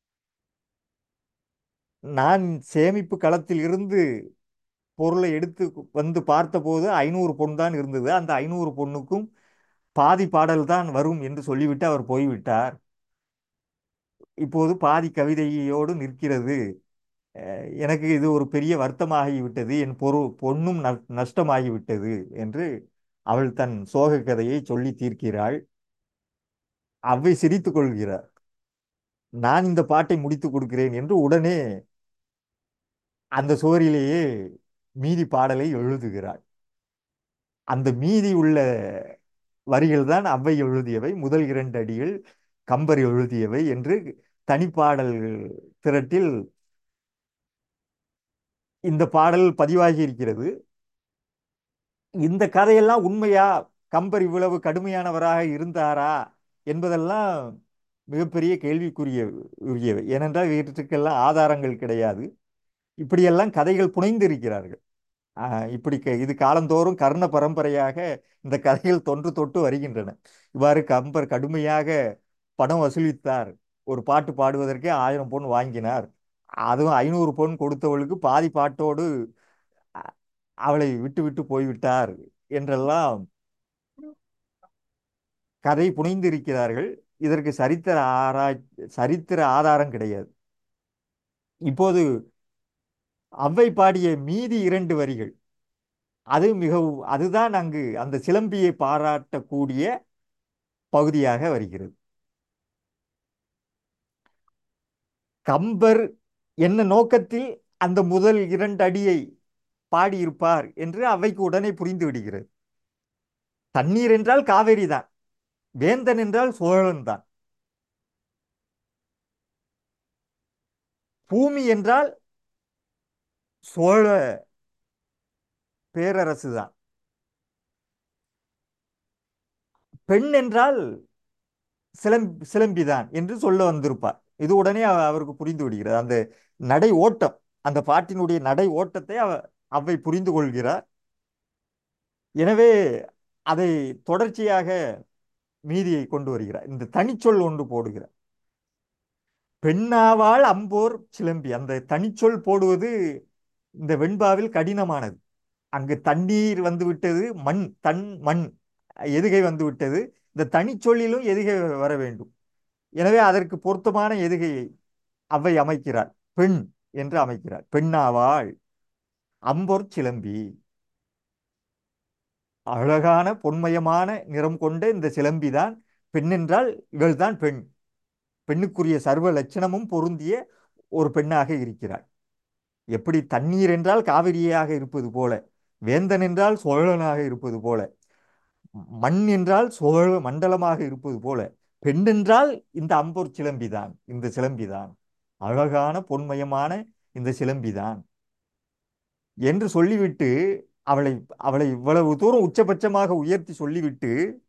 நான் சேமிப்பு களத்தில் இருந்து பொருளை எடுத்து வந்து பார்த்தபோது ஐநூறு பொன் தான் இருந்தது அந்த ஐநூறு பொண்ணுக்கும் பாதி பாடல் தான் வரும் என்று சொல்லிவிட்டு அவர் போய்விட்டார் இப்போது பாதி கவிதையோடு நிற்கிறது அஹ் எனக்கு இது ஒரு பெரிய வருத்தமாகிவிட்டது என் பொரு பொன்னும் ந- நஷ்டமாகிவிட்டது என்று அவள் தன் சோக கதையை சொல்லி தீர்க்கிறாள் அவ்வை சிரித்துக் கொள்கிறார் நான் இந்த பாட்டை முடித்துக் கொடுக்கிறேன் என்று உடனே அந்த சுவரிலேயே மீதி பாடலை எழுதுகிறாள் அந்த மீதி உள்ள வரிகள் தான் அவ்வை எழுதியவை முதல் இரண்டு அடிகள் கம்பர் எழுதியவை என்று தனிப்பாடல் திரட்டில் இந்த பாடல் பதிவாகி இருக்கிறது இந்த கதையெல்லாம் உண்மையா கம்பர் இவ்வளவு கடுமையானவராக இருந்தாரா என்பதெல்லாம் மிகப்பெரிய கேள்விக்குரிய உரியவை ஏனென்றால் இவற்றுக்கெல்லாம் ஆதாரங்கள் கிடையாது இப்படியெல்லாம் கதைகள் புனைந்திருக்கிறார்கள் ஆஹ் இப்படி க- இது காலந்தோறும் கர்ண பரம்பரையாக இந்த கதைகள் தொன்று தொட்டு வருகின்றன இவ்வாறு கம்பர் கடுமையாக பணம் வசூலித்தார் ஒரு பாட்டு பாடுவதற்கே ஆயிரம் பொன் வாங்கினார் அதுவும் ஐநூறு பொன் கொடுத்தவளுக்கு பாதி பாட்டோடு அ- அவளை விட்டு விட்டு போய்விட்டார் என்றெல்லாம் கதை புனைந்திருக்கிறார்கள் இதற்கு சரித்திர ஆராய் சரித்திர ஆதாரம் கிடையாது இப்போது ஔவை பாடிய மீதி இரண்டு வரிகள் அது மிகவும் அதுதான் அங்கு அந்த சிலம்பியை பாராட்டக்கூடிய பகுதியாக வருகிறது கம்பர் என்ன நோக்கத்தில் அந்த முதல் இரண்டு அடியை பாடியிருப்பார் என்று அவைக்கு உடனே புரிந்து விடுகிறது தண்ணீர் என்றால் காவேரி தான் வேந்தன் என்றால் சோழன் தான் பூமி என்றால் சோழ பேரரசு தான் பெண் என்றால் சிலம்பி சிலம்பிதான் என்று சொல்ல வந்திருப்பார் இது உடனே அவ- அவருக்கு புரிந்து விடுகிறது அந்த நடை ஓட்டம் அந்த பாட்டினுடைய நடை ஓட்டத்தை அவ அவை புரிந்து கொள்கிறார் எனவே அதை தொடர்ச்சியாக மீதியை கொண்டு வருகிறார் இந்த தனிச்சொல் ஒன்று போடுகிறார் பெண்ணாவாள் அம்போர் சிலம்பி அந்த தனிச்சொல் போடுவது இந்த வெண்பாவில் கடினமானது அங்கு தண்ணீர் வந்து விட்டது மண் தன் மண் எதுகை வந்து விட்டது இந்த தனிச்சொல்லிலும் எதுகை வர வேண்டும் எனவே அதற்கு பொருத்தமான எதுகையை அவை அமைக்கிறார் பெண் என்று அமைக்கிறார் பெண்ணாவாள் அம்பொற் சிலம்பி அழகான பொன்மயமான நிறம் கொண்ட இந்த சிலம்பி தான் பெண் என்றால் இவள்தான் பெண் பெண்ணுக்குரிய சர்வ லட்சணமும் பொருந்திய ஒரு பெண்ணாக இருக்கிறாள் எப்படி தண்ணீர் என்றால் காவிரியாக இருப்பது போல வேந்தன் என்றால் சோழனாக இருப்பது போல மண் என்றால் சோழ மண்டலமாக இருப்பது போல பெண் என்றால் இந்த அம்பொற் சிலம்பிதான் இந்த சிலம்பிதான் அழகான பொன்மயமான இந்த சிலம்பிதான் என்று சொல்லிவிட்டு அவளை அவளை இவ்வளவு தூரம் உச்சபட்சமாக உயர்த்தி சொல்லிவிட்டு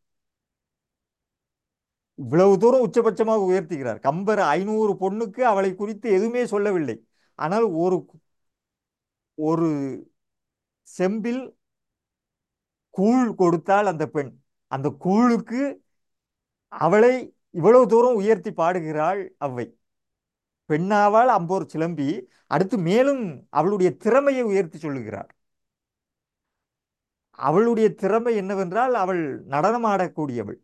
இவ்வளவு தூரம் உச்சபட்சமாக உயர்த்துகிறார் கம்பர் ஐநூறு பொண்ணுக்கு அவளை குறித்து எதுவுமே சொல்லவில்லை ஆனால் ஒரு ஒரு செம்பில் கூழ் கொடுத்தால் அந்த பெண் அந்த கூழுக்கு அவளை இவ்வளவு தூரம் உயர்த்தி பாடுகிறாள் அவ்வை பெண்ணாவால் அம்போர் சிலம்பி அடுத்து மேலும் அவளுடைய திறமையை உயர்த்தி சொல்லுகிறார் அவளுடைய திறமை என்னவென்றால் அவள் நடனமாடக்கூடியவள்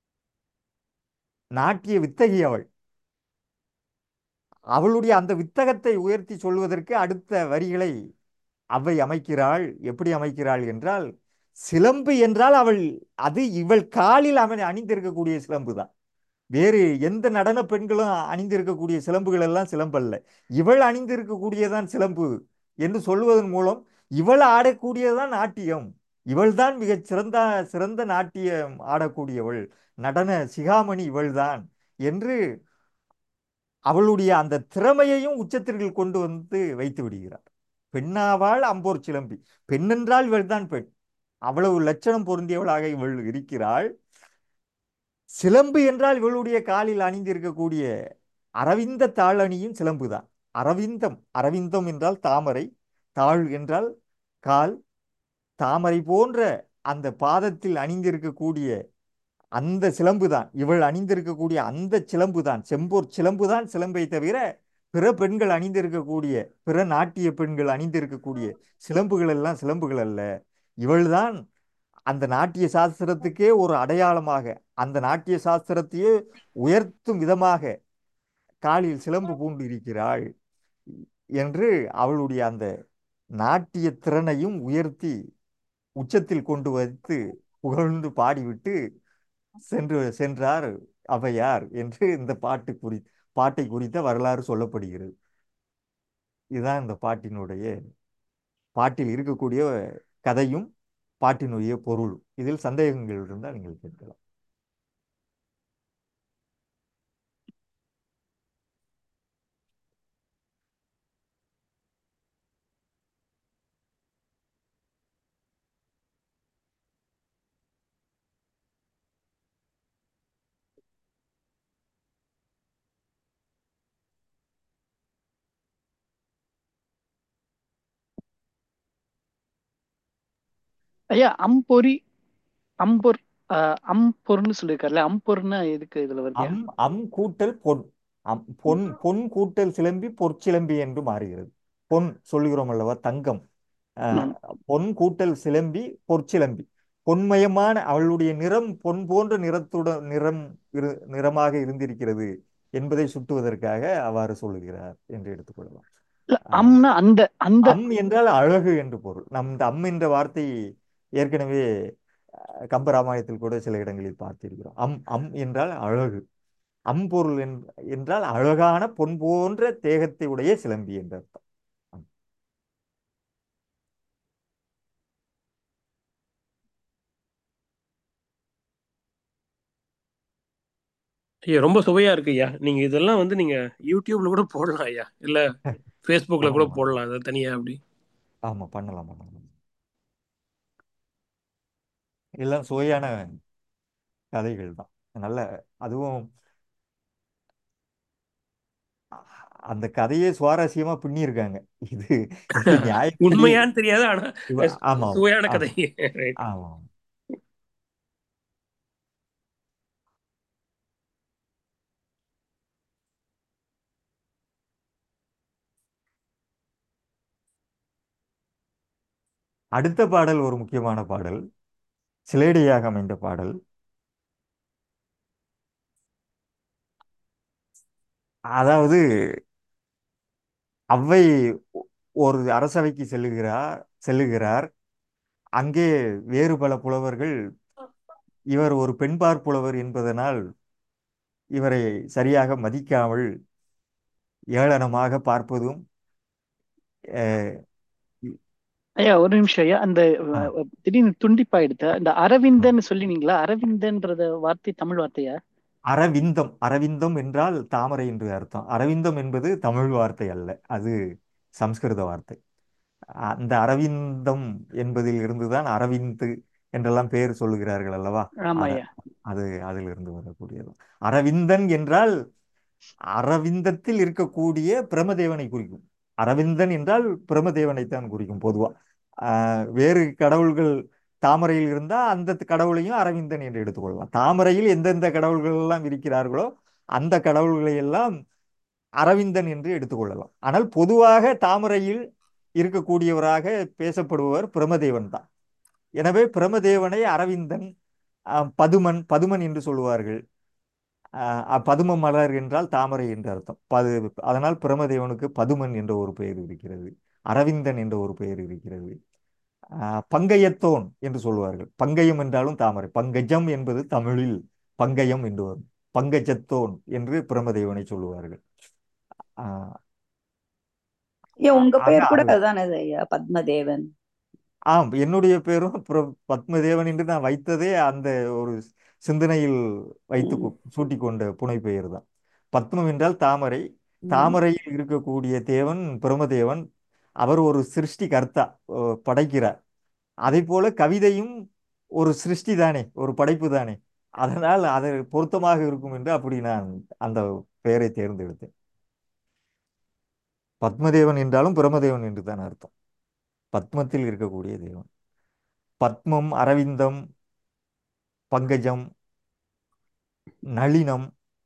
நாட்டிய வித்தகி அவள் அவளுடைய அந்த வித்தகத்தை உயர்த்தி சொல்வதற்கு அடுத்த வரிகளை அவை அமைக்கிறாள் எப்படி அமைக்கிறாள் என்றால் சிலம்பு என்றால் அவள் அது இவள் காலில் அமை அணிந்திருக்கக்கூடிய சிலம்பு தான் வேறு எந்த நடன பெண்களும் அணிந்திருக்கக்கூடிய சிலம்புகள் எல்லாம் சிலம்பல்ல இவள் அணிந்திருக்கக்கூடியதான் சிலம்பு என்று சொல்வதன் மூலம் இவள் ஆடக்கூடியதுதான் நாட்டியம் இவள்தான் மிகச் சிறந்த சிறந்த நாட்டியம் ஆடக்கூடியவள் நடன சிகாமணி இவள்தான் என்று அவளுடைய அந்த திறமையையும் உச்சத்திற்கு கொண்டு வந்து வைத்து விடுகிறார் பெண்ணாவாள் அம்போர் சிலம்பி பெண்ணென்றால் இவள்தான் பெண் அவ்வளவு லட்சணம் பொருந்தியவளாக இவள் இருக்கிறாள் சிலம்பு என்றால் இவளுடைய காலில் அணிந்திருக்கக்கூடிய அரவிந்த தாள் அணியும் சிலம்புதான் அரவிந்தம் அரவிந்தம் என்றால் தாமரை தாள் என்றால் கால் தாமரை போன்ற அந்த பாதத்தில் அணிந்திருக்கக்கூடிய அந்த சிலம்புதான் இவள் அணிந்திருக்கக்கூடிய அந்த சிலம்புதான் செம்போர் சிலம்புதான் சிலம்பை தவிர பிற பெண்கள் அணிந்திருக்கக்கூடிய பிற நாட்டிய பெண்கள் அணிந்திருக்கக்கூடிய சிலம்புகள் எல்லாம் சிலம்புகள் அல்ல இவள்தான் அந்த நாட்டிய சாஸ்திரத்துக்கே ஒரு அடையாளமாக அந்த நாட்டிய சாஸ்திரத்தையே உயர்த்தும் விதமாக காலில் சிலம்பு பூண்டு இருக்கிறாள் என்று அவளுடைய அந்த நாட்டிய திறனையும் உயர்த்தி உச்சத்தில் கொண்டு வைத்து புகழ்ந்து பாடிவிட்டு சென்று சென்றார் ஔவையார் என்று இந்த பாட்டு குறி பாட்டை குறித்த வரலாறு சொல்லப்படுகிறது இதுதான் இந்த பாட்டினுடைய பாட்டில் இருக்கக்கூடிய கதையும் பாட்டினுடைய பொருள் இதில் சந்தேகங்கள் இருந்தால் நீங்கள் கேட்கலாம் ஐயா அம்பொரி அம்பொர் ஆஹ் அம்பொர்னு சொல்லியிருக்காருல்ல அம்பொர்னா எதுக்கு இதுல வருது அம் அம் கூட்டல் பொன் அம் பொன் பொன் கூட்டல் சிலம்பி பொற்சிலம்பி என்று மாறுகிறது பொன் சொல்லுகிறோம் அல்லவா தங்கம் அஹ், ம். பொன் கூட்டல் சிலம்பி பொற்சிலம்பி பொன்மயமான அவளுடைய நிறம் பொன் போன்ற நிறத்துடன் நிறம் இரு நிறமாக இருந்திருக்கிறது என்பதை சுட்டுவதற்காக அவ்வாறு சொல்லுகிறார் என்று எடுத்துக்கொள்ளலாம் இல்ல அஹ், அம்னா அந்த அந்த அம் என்றால் அழகு என்று பொருள் நம் இந்த அம் என்ற வார்த்தை ஏற்கனவே அஹ், கம்பராமாயணத்தில் கூட சில இடங்களில் பார்த்திருக்கிறோம் அம் அம் என்றால் அழகு அம்பொருள் என்- என்றால் அழகான பொன் போன்ற தேகத்தை உடைய சிலம்பி என்ற அர்த்தம் அம். ஐயா ரொம்ப சுவையா இருக்கு ஐயா நீங்க இதெல்லாம் வந்து நீங்க யூடியூப்ல கூட போடலாம் ஐயா இல்ல ஃபேஸ்புக்ல கூட ஆமா போடலாம் அதை தனியா அப்படி ஆமா பண்ணலாம் பண்ணலாம் எல்லாம் சுவையான கதைகள் தான் நல்ல அதுவும் அந்த கதையே சுவாரஸ்யமா பின்னியிருக்காங்க இது இது நியாயப்படி உண்மையான்னு தெரியாது ஆனா இவ- ஆமா சுவையான ஆமா கதை ரைட் ஆமா அடுத்த பாடல் ஒரு முக்கியமான பாடல் சிலேடையாக அமைந்த பாடல் அதாவது அவ்வை ஒரு அரசவைக்கு செல்லுகிறார் செல்லுகிறார் அங்கே வேறு பல புலவர்கள் இவர் ஒரு பெண்பார் புலவர் என்பதனால் இவரை சரியாக மதிக்காமல் ஏளனமாக பார்ப்பதும் அஹ், ஐயா ஒரு நிமிஷம் ஐயா அந்த ஆ, அஹ், திடீர்னு துண்டிப்பாயிடுத்த இந்த அரவிந்தன்னு சொல்லினீங்களா அரவிந்தன்றத வார்த்தை தமிழ் வார்த்தையா அரவிந்தம் அரவிந்தம் என்றால் தாமரை என்று அர்த்தம் அரவிந்தம் என்பது தமிழ் வார்த்தை அல்ல அது சம்ஸ்கிருத வார்த்தை அந்த அரவிந்தம் என்பதில் இருந்துதான் அரவிந்து என்றெல்லாம் பெயர் சொல்லுகிறார்கள் அல்லவா ஆமா அத ஐயா அது அதிலிருந்து வரக்கூடியது அரவிந்தன் என்றால் அரவிந்தத்தில் இருக்கக்கூடிய பிரமதேவனை குறிக்கும் அரவிந்தன் என்றால் பிரமதேவனைத்தான் குறிக்கும் பொதுவா ஆஹ் வேறு கடவுள்கள் தாமரையில் இருந்தால் அந்த கடவுளையும் அரவிந்தன் என்று எடுத்துக்கொள்ளலாம் தாமரையில் எந்தெந்த கடவுள்கள் எல்லாம் இருக்கிறார்களோ அந்த கடவுள்களை எல்லாம் அரவிந்தன் என்று எடுத்துக்கொள்ளலாம் ஆனால் பொதுவாக தாமரையில் இருக்கக்கூடியவராக பேசப்படுபவர் பிரமதேவன் தான் எனவே பிரமதேவனை அரவிந்தன் ஆஹ் பதுமன் பதுமன் என்று சொல்லுவார்கள் ஆஹ் பதும மலர் என்றால் தாமரை என்று அர்த்தம் பது அதனால் பிரமதேவனுக்கு பதுமன் என்ற ஒரு பெயர் இருக்கிறது அரவிந்தன் என்ற ஒரு பெயர் இருக்கிறது ஆஹ் பங்கயத்தோன் என்று சொல்வார்கள் பங்கயம் என்றாலும் தாமரை பங்கஜம் என்பது தமிழில் பங்கயம் என்று வரும் பங்கஜத்தோன் என்று பிரமதேவனை சொல்லுவார்கள் ஆஹ் ஏன் உங்க ஆக பேர் கூட அது அதுதானே ஐயா பத்மதேவன் ஆம் என்னுடைய பேரும் பிர- பத்மதேவன் என்று நான் வைத்ததே அந்த ஒரு சிந்தனையில் வைத்து ம், கொ- சூட்டிக்கொண்ட புனை பெயர் தான் பத்மம் என்றால் தாமரை ம், தாமரையில் இருக்கக்கூடிய தேவன் பிரமதேவன் அவர் ஒரு சிருஷ்டி கர்த்தா அஹ் படைக்கிறார் அதே போல கவிதையும் ஒரு சிருஷ்டி தானே ஒரு படைப்பு தானே அதனால் அது பொருத்தமாக இருக்கும் என்று அப்படி நான் அந்த பெயரை தேர்ந்தெடுத்தேன் பத்மதேவன் என்றாலும் பிரமதேவன் என்று தான் அர்த்தம் பத்மத்தில் இருக்கக்கூடிய தேவன் பத்மம் அரவிந்தம் பங்கஜம் நளினம்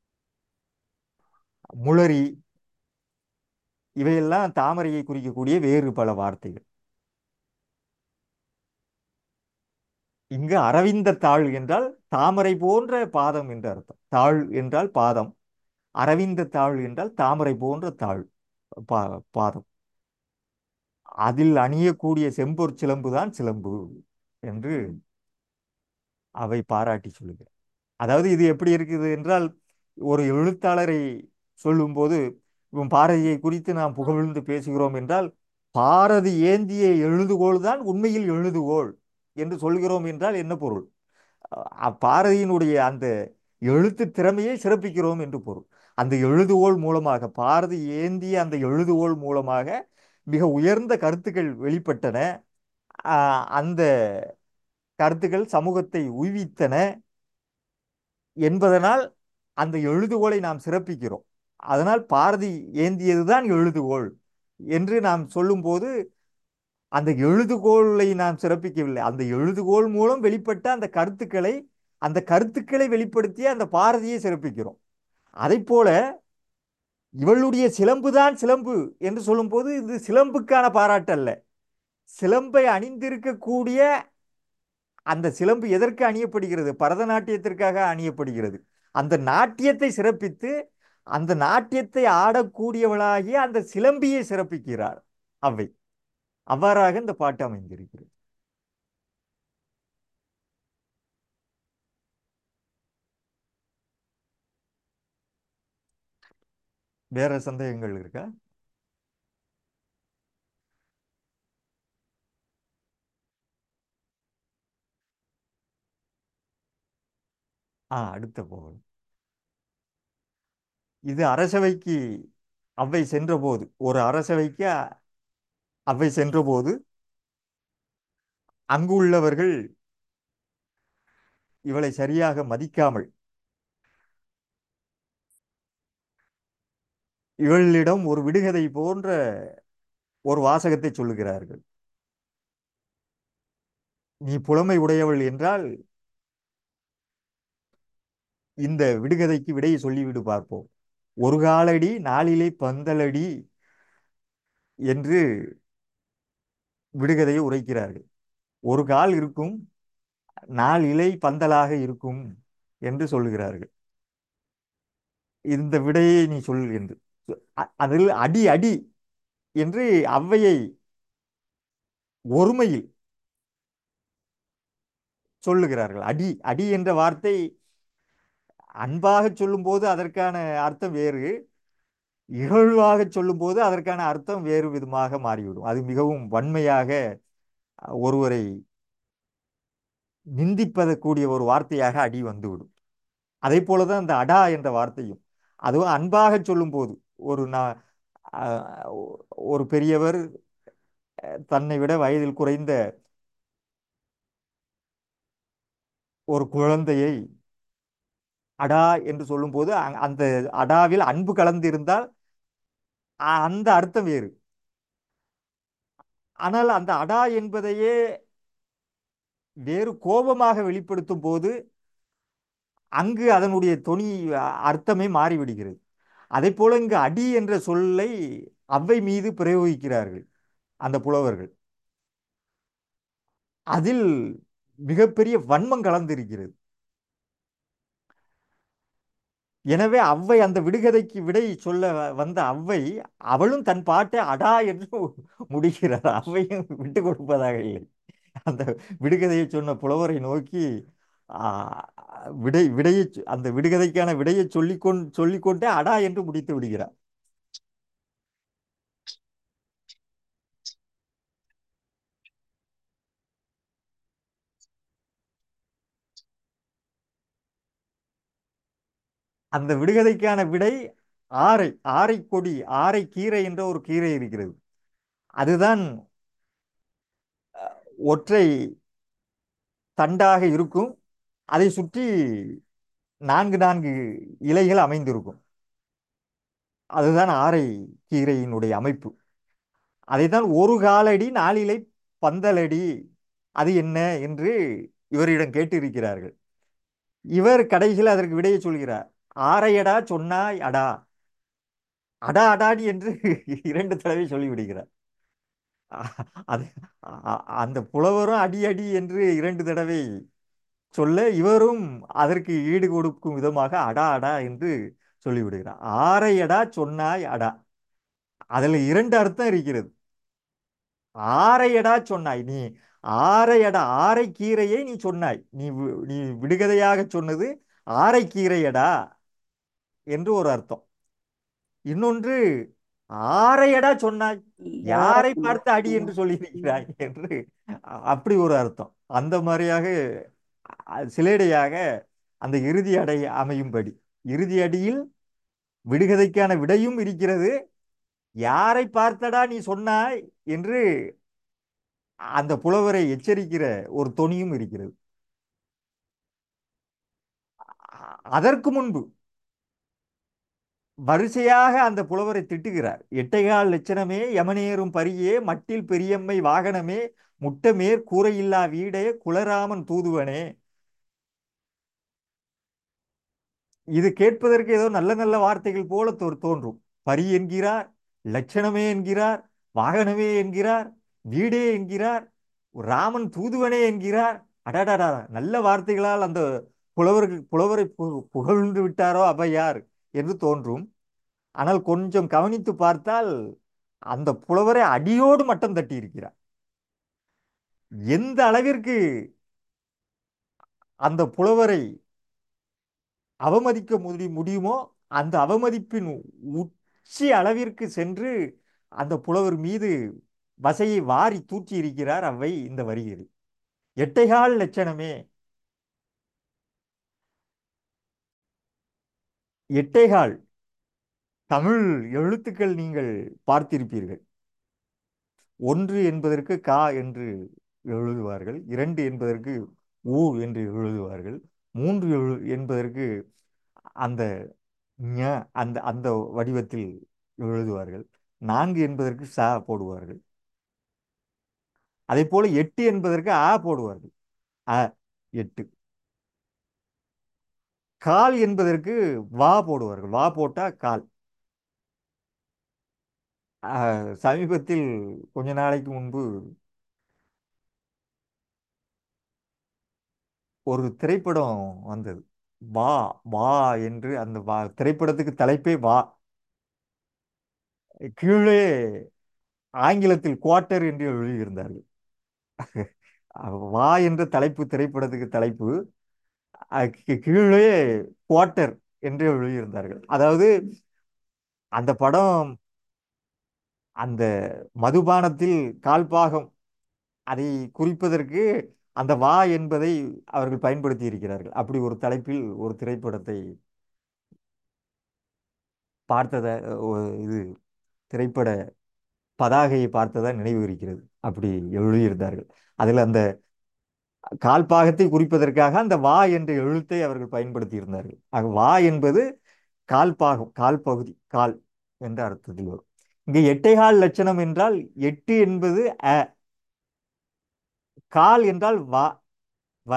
முளரி இவையெல்லாம் தாமரையை குறிக்கக்கூடிய வேறு பல வார்த்தைகள் இங்கு அரவிந்த தாள் என்றால் தாமரை போன்ற பாதம் என்று அர்த்தம் தாள் என்றால் பாதம் அரவிந்த தாள் என்றால் தாமரை போன்ற தாள் பா பாதம் அதில் அணியக்கூடிய செம்பொற் சிலம்பு தான் சிலம்பு என்று அவை பாராட்டி சொல்லுகிறார் அதாவது இது எப்படி இருக்குது என்றால் ஒரு எழுத்தாளரை சொல்லும்போது இவன் பாரதியை குறித்து நாம் புகழ்ந்து பேசுகிறோம் என்றால் பாரதி ஏந்திய எழுதுகோள் தான் உண்மையில் எழுதுகோள் என்று சொல்கிறோம் என்றால் என்ன பொருள் அ- பாரதியினுடைய அந்த எழுத்து திறமையை சிறப்பிக்கிறோம் என்று பொருள் அந்த எழுதுகோள் மூலமாக பாரதி ஏந்திய அந்த எழுதுகோள் மூலமாக மிக உயர்ந்த கருத்துக்கள் வெளிப்பட்டன ஆ, அந்த கருத்துக்கள் சமூகத்தை உய்வித்தன என்பதனால் அந்த எழுதுகோலை நாம் சிறப்பிக்கிறோம் அதனால் பாரதி ஏந்தியதுதான் எழுதுகோள் என்று நாம் சொல்லும்போது அந்த எழுதுகோலை நாம் சிறப்பிக்கவில்லை அந்த எழுதுகோல் மூலம் வெளிப்பட்ட அந்த கருத்துக்களை அந்த கருத்துக்களை வெளிப்படுத்திய அந்த பாரதியை சிறப்பிக்கிறோம் அதைப் போல இவளுடைய சிலம்புதான் சிலம்பு என்று சொல்லும்போது இது சிலம்புக்கான பாராட்டு அல்ல சிலம்பை அணிந்திருக்கக்கூடிய அந்த சிலம்பு எதற்கு அணியப்படுகிறது பரதநாட்டியத்திற்காக அணியப்படுகிறது அந்த நாட்டியத்தை சிறப்பித்து அந்த நாட்டியத்தை ஆடக்கூடியவளாகிய அந்த சிலம்பியை சிறப்பிக்கிறார் அவை அவ்வாறாக இந்த பாட்டு அமைந்திருக்கிறது வேற சந்தேகங்கள் இருக்கா ஆ அடுத்த போகல் இது அரசவைக்கு அவ்வை சென்றபோது ஒரு அரசவைக்கு அ- அவ்வை சென்றபோது அங்கு உள்ளவர்கள் இவளை சரியாக மதிக்காமல் இவளிடம் ஒரு விடுகதை போன்ற ஒரு வாசகத்தை சொல்லுகிறார்கள் நீ புலமை உடையவள் என்றால் இந்த விடுகதைக்கு விடையை சொல்லிவிடு பார்ப்போம் ஒரு காலடி நாளிலே பந்தலடி என்று விடுகதையை உரைக்கிறார்கள் ஒரு கால் இருக்கும் நால் இலை பந்தலாக இருக்கும் என்று சொல்லுகிறார்கள் இந்த விடையை நீ சொல் என்று அ- அதில் அடி அடி என்று ஔவையை ஒருமையில் சொல்லுகிறார்கள் அடி அடி என்ற வார்த்தை அன்பாக சொல்லும்போது அதற்கான அர்த்தம் வேறு இகழ்வாக சொல்லும்போது அதற்கான அர்த்தம் வேறு விதமாக மாறிவிடும் அது மிகவும் வன்மையாக அஹ், ஒருவரை நிந்திப்பதற்கூடிய ஒரு வார்த்தையாக அடி வந்துவிடும் அதே போலதான் அந்த அடா என்ற வார்த்தையும் அதுவும் அன்பாக சொல்லும்போது ஒரு நான் ஒரு பெரியவர் அஹ், தன்னை விட வயதில் குறைந்த ஒரு குழந்தையை அடா என்று சொல்லும்போது அ- அந்த அடாவில் அன்பு கலந்திருந்தால் அ- அந்த அர்த்தம் வேறு ஆனால் அந்த அடா என்பதையே வேறு கோபமாக வெளிப்படுத்தும் போது அங்கு அதனுடைய தொனி அ- அர்த்தமே மாறிவிடுகிறது அதே போல இங்கு அடி என்ற சொல்லை அவ்வை மீது பிரயோகிக்கிறார்கள் அந்த புலவர்கள் அதில் மிகப்பெரிய வன்மம் கலந்திருக்கிறது எனவே அவ்வை அந்த விடுகதைக்கு விடை சொல்ல வ- வந்த அவ்வை அவளும் தன் பாட்டை அடா என்று முடிக்கிறார் அவ்வையும் விட்டு கொடுப்பதாக இல்லை அந்த விடுகதையை சொன்ன புலவரை நோக்கி ஆ, விடை விடையை சொ- அந்த விடுகதைக்கான விடையை சொல்லிக்கொண் சொல்லிக்கொண்டே அடா என்று முடித்து விடுகிறார் அந்த விடுகதைக்கான விடை ஆரை ஆரை கொடி ஆரை கீரை என்ற ஒரு கீரை இருக்கிறது அதுதான் ஒற்றை தண்டாக இருக்கும் அதை சுற்றி நான்கு நான்கு இலைகள் அமைந்திருக்கும் அதுதான் ஆரை கீரையினுடைய அமைப்பு அதைத்தான் ஒரு காலடி நாலிலை பந்தலடி அது என்ன என்று இவரிடம் கேட்டிருக்கிறார்கள் இவர் கடைசியில் அதற்கு விடையை சொல்கிறார் ஆரையடா சொன்னாய் அடா அடா அடாடி என்று இரண்டு தடவை சொல்லிவிடுகிறார் அ- அது அ- அந்த புலவரும் அடி அடி என்று இரண்டு தடவை சொல்ல இவரும் அதற்கு ஈடு கொடுக்கும் விதமாக அடா அடா என்று சொல்லிவிடுகிறார் ஆரையடா சொன்னாய் அடா அதில் இரண்டு அர்த்தம் இருக்கிறது ஆரையடா சொன்னாய் நீ ஆரையடா ஆரைக்கீரையை நீ சொன்னாய் நீ வி- நீ விடுகதையாக சொன்னது ஆரைக்கீரையடா என்று ஒரு அர்த்தம் இன்னொன்று ஆரையடா சொன்னாய் யாரை பார்த்து அடி என்று சொல்லியிருக்கிறாய் என்று அ- அப்படி ஒரு அர்த்தம் அந்த மாதிரியாக அ- சிலேடையாக அந்த இறுதி அடை அமையும்படி இறுதி அடியில் விடுகதைக்கான விடையும் இருக்கிறது யாரை பார்த்தடா நீ சொன்னாய் என்று அந்த புலவரை எச்சரிக்கிற ஒரு தொனியும் இருக்கிறது அ- அதற்கு முன்பு வரிசையாக அந்த புலவரை திட்டுகிறார் எட்டைகால் லட்சணமே யமனேறும் பரியே மட்டில் பெரியம்மை வாகனமே முட்டமேற் கூரையில்லா வீடே குலராமன் தூதுவனே இது கேட்பதற்கு ஏதோ நல்ல நல்ல வார்த்தைகள் போல தோ- தோன்றும் பரி என்கிறார் லட்சணமே என்கிறார் வாகனமே என்கிறார் வீடே என்கிறார் ராமன் தூதுவனே என்கிறார் அடடடா நல்ல வார்த்தைகளால் அந்த புலவர்கள் புலவரை பு- புகழ்ந்து விட்டாரோ அவையார் என்று தோன்றும் ஆனால் கொஞ்சம் கவனித்து பார்த்தால் அந்த புலவரை அடியோடு மட்டம் தட்டி இருக்கிறார் எந்த அளவிற்கு அந்த புலவரை அவமதிக்க முடி முடியுமோ அந்த அவமதிப்பின் உச்சி அளவிற்கு சென்று அந்த புலவர் மீது வசையை வாரி தூற்றி இருக்கிறார் அவை இந்த வரிகளில் எட்டைகால் லட்சணமே எட்டைகால் தமிழ் எழுத்துக்கள் நீங்கள் பார்த்திருப்பீர்கள் ஒன்று என்பதற்கு கா என்று எழுதுவார்கள் இரண்டு என்பதற்கு ஊ என்று எழுதுவார்கள் மூன்று எழு என்பதற்கு அந்த ஞ அந்த அந்த வடிவத்தில் எழுதுவார்கள் நான்கு என்பதற்கு ச போடுவார்கள் அதே போல எட்டு என்பதற்கு ஆ போடுவார்கள் அ எட்டு கால் என்பதற்கு வா போடுவார்கள் வா போட்டா கால் அஹ், சமீபத்தில் கொஞ்ச நாளைக்கு முன்பு ஒரு திரைப்படம் வந்தது வா வா என்று அந்த வா திரைப்படத்துக்கு தலைப்பே வா கீழே ஆங்கிலத்தில் குவார்ட்டர் என்று எழுதியிருந்தார்கள் வா என்ற தலைப்பு திரைப்படத்துக்கு தலைப்பு அஹ் கீ- கீழே குவார்ட்டர் என்று எழுதியிருந்தார்கள் அதாவது அந்த படம் அந்த மதுபானத்தில் கால்பாகம் அதை குறிப்பதற்கு அந்த வா என்பதை அவர்கள் பயன்படுத்தி இருக்கிறார்கள் அப்படி ஒரு தலைப்பில் ஒரு திரைப்படத்தை பார்த்தத ஒ- இது திரைப்பட பதாகையை பார்த்ததா நினைவு இருக்கிறது அப்படி எழுதியிருந்தார்கள் அதில் அந்த கால்பாகத்தை குறிப்பதற்காக அந்த வா என்ற எழுத்தை அவர்கள் பயன்படுத்தி இருந்தார்கள் ஆக வா என்பது கால்பாகம் கால் பகுதி கால் என்ற அர்த்தத்தில் வரும் இங்கே எட்டைகால் லட்சணம் என்றால் எட்டு என்பது அ கால் என்றால் வா வ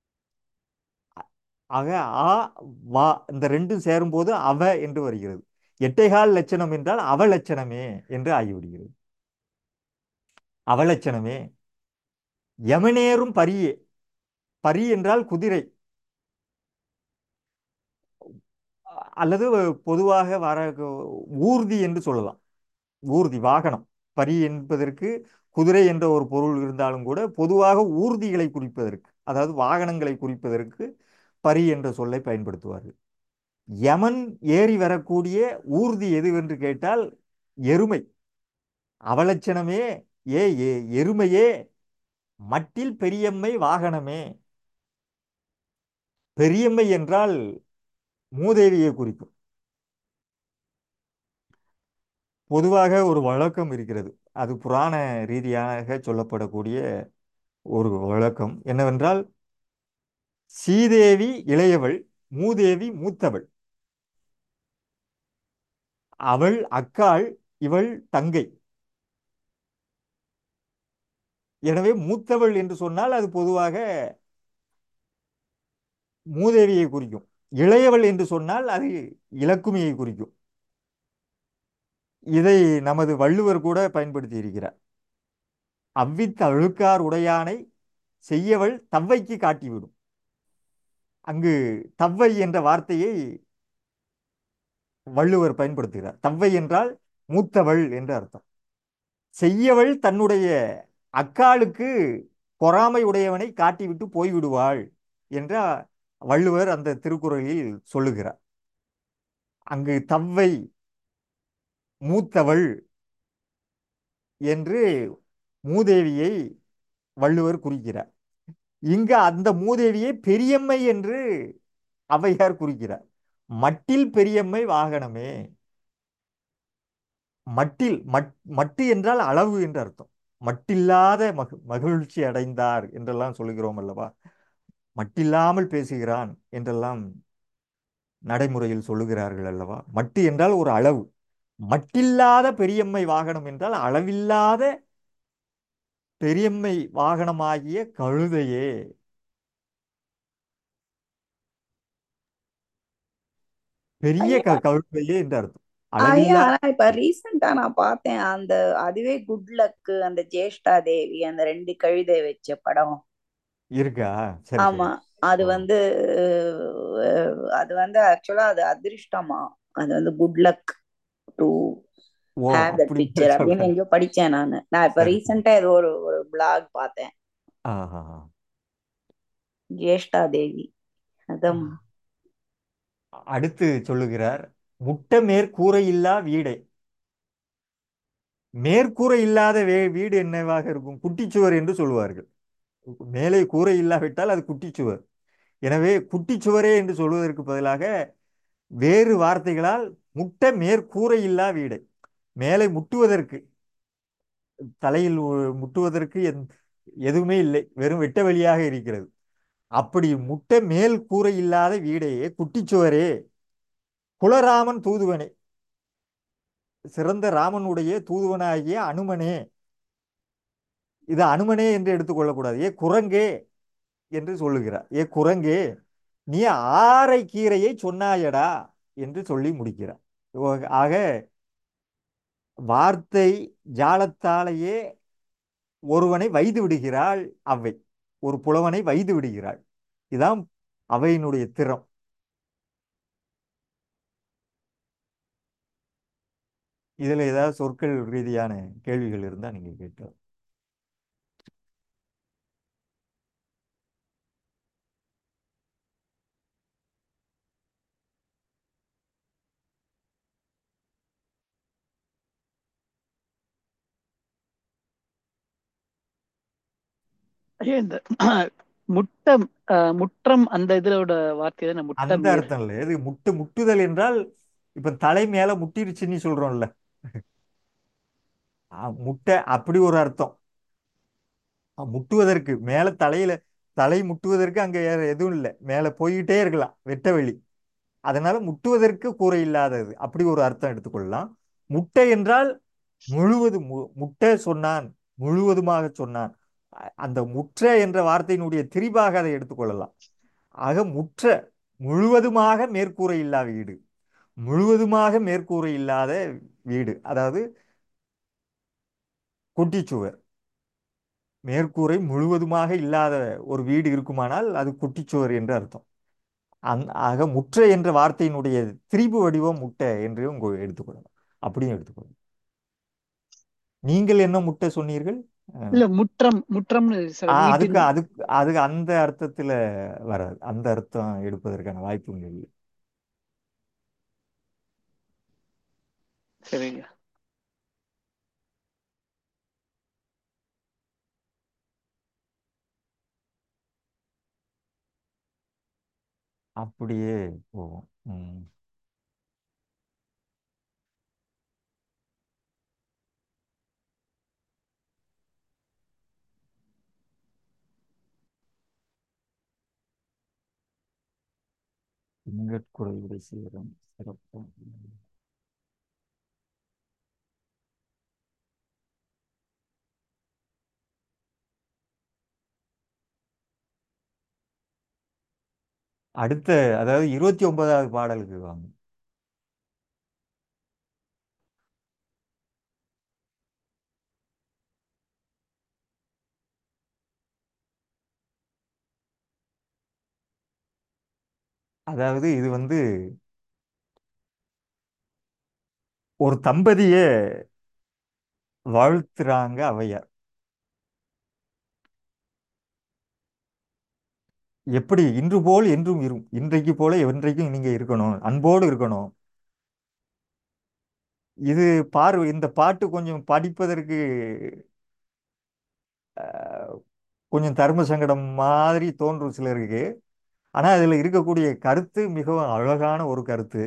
ஆக ஆ வா இந்த ரெண்டும் சேரும்போது அவ என்று வருகிறது எட்டைகால் லட்சணம் என்றால் அவ லட்சணமே என்று ஆகிவிடுகிறது அவலட்சணமே யமனேறும் பரியே பரி என்றால் குதிரை அல்லது பொதுவாக வர ஊர்தி என்று சொல்லலாம் ஊர்தி வாகனம் பரி என்பதற்கு குதிரை என்ற ஒரு பொருள் இருந்தாலும் கூட பொதுவாக ஊர்திகளை குறிப்பதற்கு அதாவது வாகனங்களை குறிப்பதற்கு பரி என்ற சொல்லை பயன்படுத்துவார்கள் யமன் ஏறி வரக்கூடிய ஊர்தி எதுவென்று கேட்டால் எருமை அவலட்சணமே ஏ ஏ எருமையே மட்டில் பெரியம்மை வாகனமே பெரியம்மை என்றால் மூதேவியை குறிக்கும் பொதுவாக ஒரு வழக்கம் இருக்கிறது அது புராண ரீதியாக சொல்லப்படக்கூடிய ஒரு வழக்கம் என்னவென்றால் சீதேவி இளையவள் மூதேவி மூத்தவள் அவள் அக்காள் இவள் தங்கை எனவே மூத்தவள் என்று சொன்னால் அது பொதுவாக மூதேவியை குறிக்கும் இளையவள் என்று சொன்னால் அது இலக்குமியை குறிக்கும் இதை நமது வள்ளுவர் கூட பயன்படுத்தி இருக்கிறார் அவ்வித்த அழுக்கார் உடையானை செய்யவள் தவ்வைக்கு காட்டிவிடும் அங்கு தவ்வை என்ற வார்த்தையை வள்ளுவர் பயன்படுத்துகிறார் தவ்வை என்றால் மூத்தவள் என்று அர்த்தம் செய்யவள் தன்னுடைய அக்காளுக்கு பொறாமை உடையவனை காட்டிவிட்டு போய்விடுவாள் என்ற வள்ளுவர் அந்த திருக்குறளில் சொல்லுகிறார் அங்கு தவ்வை மூத்தவள் என்று மூதேவியை வள்ளுவர் குறிக்கிறார் இங்கு அந்த மூதேவியை பெரியம்மை என்று ஔவையார் குறிக்கிறார் மட்டில் பெரியம்மை வாகனமே மட்டில் மட் மட்டு என்றால் அளவு என்று அர்த்தம் மட்டில்லாத மக மகிழ்ச்சி அடைந்தார் என்றெல்லாம் சொல்லுகிறோம் அல்லவா மட்டில்லாமல் பேசுகிறான் என்றெல்லாம் நடைமுறையில் சொல்லுகிறார்கள் அல்லவா மட்டு என்றால் ஒரு அளவு மட்டில்லாத பெரியம்மை வாகனம் என்றால் அளவில்லாத பெரியம்மை வாகனமாகிய கழுதையே பெரிய ஐயா க கழுதையே என்று அர்த்தம் ஐயா அளவில்லா ஆனா இப்ப ரீசெண்டா நான் பார்த்தேன் அந்த அதுவே குட் லக் அந்த ஜேஷ்டா தேவி அந்த ரெண்டு கழுதை வச்ச படம் இருக்கா சரி ஆமா சரி அது ஓ வந்து அஹ், அது வந்து ஆக்சுவலா அது அதிர்ஷ்டமா அது வந்து good luck to oh have that அப்படி பிக்சர் அப்படின்னு சொல்றேன் எங்கேயோ படிச்சேன் நானு நான் இப்ப சரி சரி ரீசெண்டா ஏதோ ஒரு ஒரு பிளாக் பார்த்தேன் ஆஹா ஜேஷ்டா தேவி அதான் அடுத்து சொல்லுகிறார் முட்டை மேற்கூரை இல்லா வீடே மேற்கூரை இல்லாத வே வீடு என்னவாக இருக்கும் குட்டிச்சுவர் என்று சொல்லுவார்கள் மேலே கூரை இல்லாவிட்டால் அது குட்டிச்சுவர் எனவே குட்டிச்சுவரே என்று சொல்வதற்கு பதிலாக வேறு வார்த்தைகளால் முட்டை மேற்கூரை இல்லா வீடு மேலே முட்டுவதற்கு தலையில் ஒ- முட்டுவதற்கு எந்- எதுவுமே இல்லை வெறும் வெட்ட வெளியாக இருக்கிறது அப்படி முட்டை மேல் கூரை இல்லாத வீடே குட்டிச்சுவரே குலராமன் தூதுவனே சிறந்த ராமனுடைய தூதுவனாகிய அனுமனே இது அனுமனே என்று எடுத்துக்கொள்ளக்கூடாது ஏ குரங்கே என்று சொல்லுகிறார் ஏ குரங்கே நீ ஆரை கீரையை சொன்னாயடா என்று சொல்லி முடிக்கிறார் ஓ- ஆக வார்த்தை ஜாலத்தாலேயே ஒருவனை வைது விடுகிறாள் அவ்வை ஒரு புலவனை வைது விடுகிறாள் இதான் அவையினுடைய திறம் இதுல ஏதாவது சொற்கள் ரீதியான கேள்விகள் இருந்தா நீங்க கேட்கலாம் ஐயா இந்த முட்டம் அஹ், முற்றம் அந்த இதோட வார்த்தை தானே அந்த முட்டமேர் அர்த்தம் இல்லை இது முட்டு முட்டுதல் என்றால் இப்ப தலை மேல முட்டிருச்சுன்னு சொல்றோம்ல ஆ, முட்டை அப்படி ஒரு அர்த்தம் ஆ, முட்டுவதற்கு மேல தலையில தலை முட்டுவதற்கு அங்க வேற எதுவும் இல்லை மேல போய்கிட்டே இருக்கலாம் வெட்ட வெளி அதனால முட்டுவதற்கு கூரை இல்லாதது அப்படி ஒரு அர்த்தம் எடுத்துக்கொள்ளலாம் முட்டை என்றால் முழுவதும் மு- முட்டை சொன்னான் முழுவதுமாக சொன்னான் அ- அந்த முற்ற என்ற வார்த்தையினுடைய திரிபாக அதை எடுத்துக்கொள்ளலாம் ஆக முற்ற முழுவதுமாக மேற்கூரை இல்லா வீடு முழுவதுமாக மேற்கூரை இல்லாத வீடு அதாவது குட்டிச்சுவர் மேற்கூரை முழுவதுமாக இல்லாத ஒரு வீடு இருக்குமானால் அது குட்டிச்சுவர் என்று அர்த்தம் அந் ஆக முற்ற என்ற வார்த்தையினுடைய திரிபு வடிவம் முட்டை என்று உங்க எடுத்துக்கொள்ளலாம் அப்படியும் எடுத்துக்கொள்ளலாம் நீங்கள் என்ன முட்டை சொன்னீர்கள் அஹ், இல்ல முற்றம் முற்றம்னு சில ஆ, வீட்டின் அதுக்கு அதுக்கு அது அந்த அர்த்தத்துல வராது அந்த அர்த்தம் எடுப்பதற்கான வாய்ப்புகள் இல்லை சரிங்க அப்படியே போகும் ம். திங்கட்குறையுடைய சீரம் சிறப்பு அடுத்த அதாவது இருபத்தி ஒன்பதாவது பாடலுக்கு வாங்க அதாவது இது வந்து ஒரு தம்பதியே வாழ்த்துறாங்க ஔவையார் எப்படி இன்று போல் என்றும் இரும் இன்றைக்கு போல என்றைக்கும் நீங்க இருக்கணும் அன்போடு இருக்கணும் இது பார்வை இந்த பாட்டு கொஞ்சம் படிப்பதற்கு அஹ், கொஞ்சம் தர்ம சங்கடம் மாதிரி தோன்றும் சிலருக்கு ஆனா அதுல இருக்கக்கூடிய கருத்து மிகவும் அழகான ஒரு கருத்து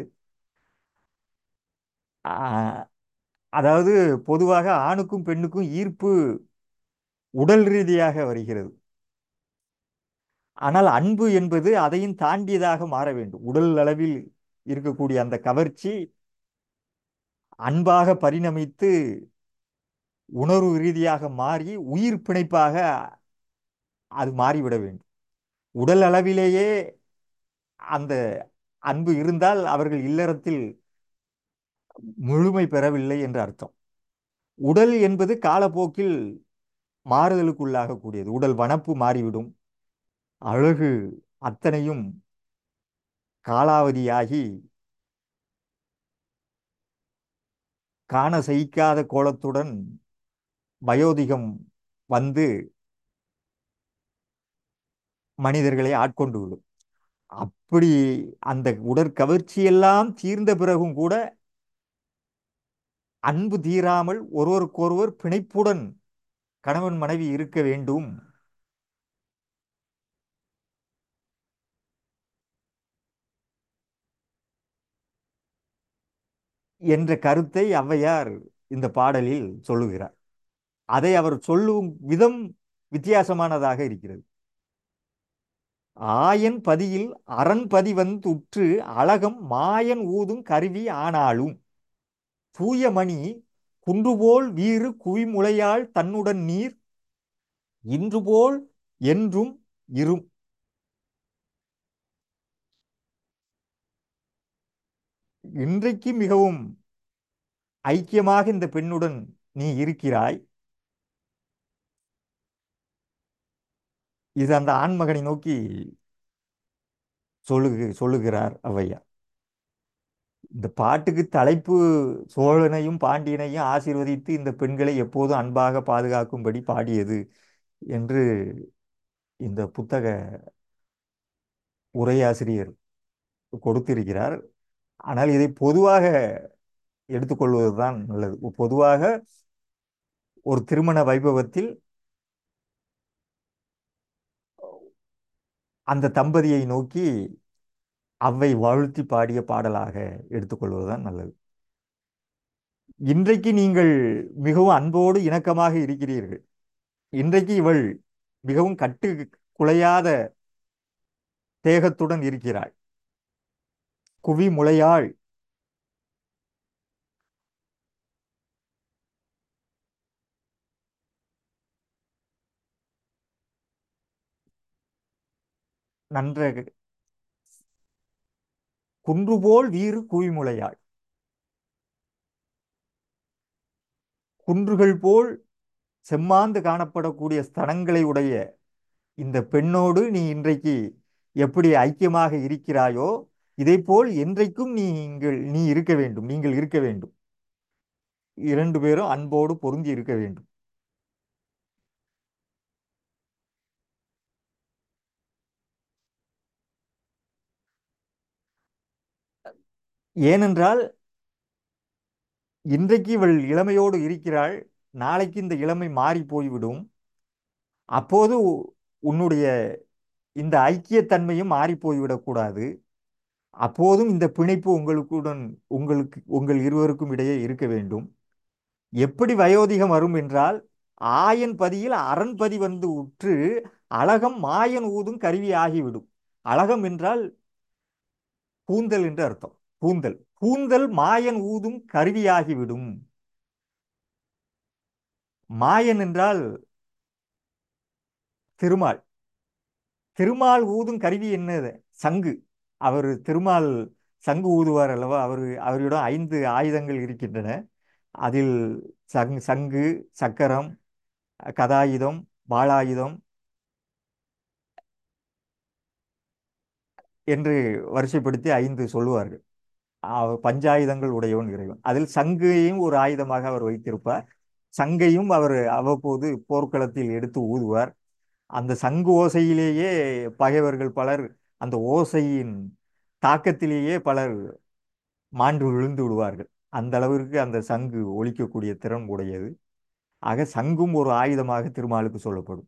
ஆஹ், அதாவது பொதுவாக ஆணுக்கும் பெண்ணுக்கும் ஈர்ப்பு உடல் ரீதியாக வருகிறது ஆனால் அன்பு என்பது அதையும் தாண்டியதாக மாற வேண்டும் உடல் அளவில் இருக்கக்கூடிய அந்த கவர்ச்சி அன்பாக பரிணமித்து உணர்வு ரீதியாக மாறி உயிர் பிணைப்பாக அது மாறிவிட வேண்டும் உடல் அளவிலேயே அந்த அன்பு இருந்தால் அவர்கள் இல்லறத்தில் முழுமை பெறவில்லை என்று அர்த்தம் உடல் என்பது காலப்போக்கில் மாறுதலுக்குள்ளாகக்கூடியது உடல் வனப்பு மாறிவிடும் அழகு அத்தனையும் காலாவதியாகி காண சகிக்காத கோலத்துடன் வயோதிகம் வந்து மனிதர்களை ஆட்கொண்டு விடும் அப்படி அந்த உடற்கவர்ச்சியெல்லாம் தீர்ந்த பிறகும் கூட அன்பு தீராமல் ஒருவருக்கொருவர் பிணைப்புடன் கணவன் மனைவி இருக்க வேண்டும் என்ற கருத்தை ஔவையார் இந்த பாடலில் சொல்லுகிறார் அதை அவர் சொல்லும் விதம் வித்தியாசமானதாக இருக்கிறது ஆயன் பதியில் அரண் பதி வந்து உற்று அழகம் மாயன் ஊதும் கருவி ஆனாலும் தூயமணி குன்றுபோல் வீறு குவிமுளையாள் தன்னுடன் நீர் இன்றுபோல் என்றும் இரும் இன்றைக்கு மிகவும் ஐக்கியமாக இந்த பெண்ணுடன் நீ இருக்கிறாய் இது அந்த ஆண்மகனை நோக்கி சொல்லுகு சொல்லுகிறார் ஔவையார் இந்த பாட்டுக்கு தலைப்பு சோழனையும் பாண்டியனையும் ஆசீர்வதித்து இந்த பெண்களை எப்போதும் அன்பாக பாதுகாக்கும்படி பாடியது என்று இந்த புத்தக உரையாசிரியர் கொடுத்திருக்கிறார் ஆனால் இதை பொதுவாக எடுத்துக்கொள்வதுதான் நல்லது பொதுவாக ஒரு திருமண வைபவத்தில் அந்த தம்பதியை நோக்கி அவ்வை வாழ்த்தி பாடிய பாடலாக எடுத்துக்கொள்வதுதான் நல்லது இன்றைக்கு நீங்கள் மிகவும் அன்போடு இணக்கமாக இருக்கிறீர்கள் இன்றைக்கு இவள் மிகவும் கட்டு குலையாத தேகத்துடன் இருக்கிறாள் குவி முளையாள் நன்ற குன்றுபோல் வீறு குவிமுளையாள் குன்றுகள் போல் செம்மாந்து காணப்படக்கூடிய ஸ்தனங்களை உடைய இந்த பெண்ணோடு நீ இன்றைக்கு எப்படி ஐக்கியமாக இருக்கிறாயோ இதேபோல் என்றைக்கும் நீங்கள் நீ இருக்க வேண்டும் நீங்கள் இருக்க வேண்டும் இரண்டு பேரும் அன்போடு பொருந்தி இருக்க வேண்டும் ஏனென்றால் இன்றைக்கு இவள் இளமையோடு இருக்கிறாள் நாளைக்கு இந்த இளமை மாறி போய்விடும் அப்போது உ- உன்னுடைய இந்த ஐக்கியத்தன்மையும் மாறி போய்விடக்கூடாது அப்போதும் இந்த பிணைப்பு உங்களுக்குடன் உங்களுக்கு உங்கள் இருவருக்கும் இடையே இருக்க வேண்டும் எப்படி வயோதிகம் வரும் என்றால் ஆயன் பதியில் அரண்பதி வந்து உற்று அழகம் மாயன் ஊதும் கருவி ஆகிவிடும் அழகம் என்றால் கூந்தல் என்று அர்த்தம் கூந்தல் கூந்தல் மாயன் ஊதும் கருவியாகிவிடும் மாயன் என்றால் திருமால் திருமால் ஊதும் கருவி என்னது சங்கு அவர் திருமால் சங்கு ஊதுவார் அல்லவா அவர் அவரிடம் ஐந்து ஆயுதங்கள் இருக்கின்றன அதில் சங் சங்கு சக்கரம் கதாயுதம் வாளாயுதம் என்று வரிசைப்படுத்தி ஐந்து சொல்லுவார்கள் அவ- பஞ்சாயுதங்கள் உடையவன் இறைவன் அதில் சங்கையும் ஒரு ஆயுதமாக அவர் வைத்திருப்பார் சங்கையும் அவர் அவ்வப்போது போர்க்களத்தில் எடுத்து ஊதுவார் அந்த சங்கு ஓசையிலேயே பகைவர்கள் பலர் அந்த ஓசையின் தாக்கத்திலேயே பலர் மாண்டு விழுந்து விடுவார்கள் அந்த அளவிற்கு அந்த சங்கு ஒலிக்கக்கூடிய திறன் உடையது ஆக சங்கும் ஒரு ஆயுதமாக திருமாலுக்கு சொல்லப்படும்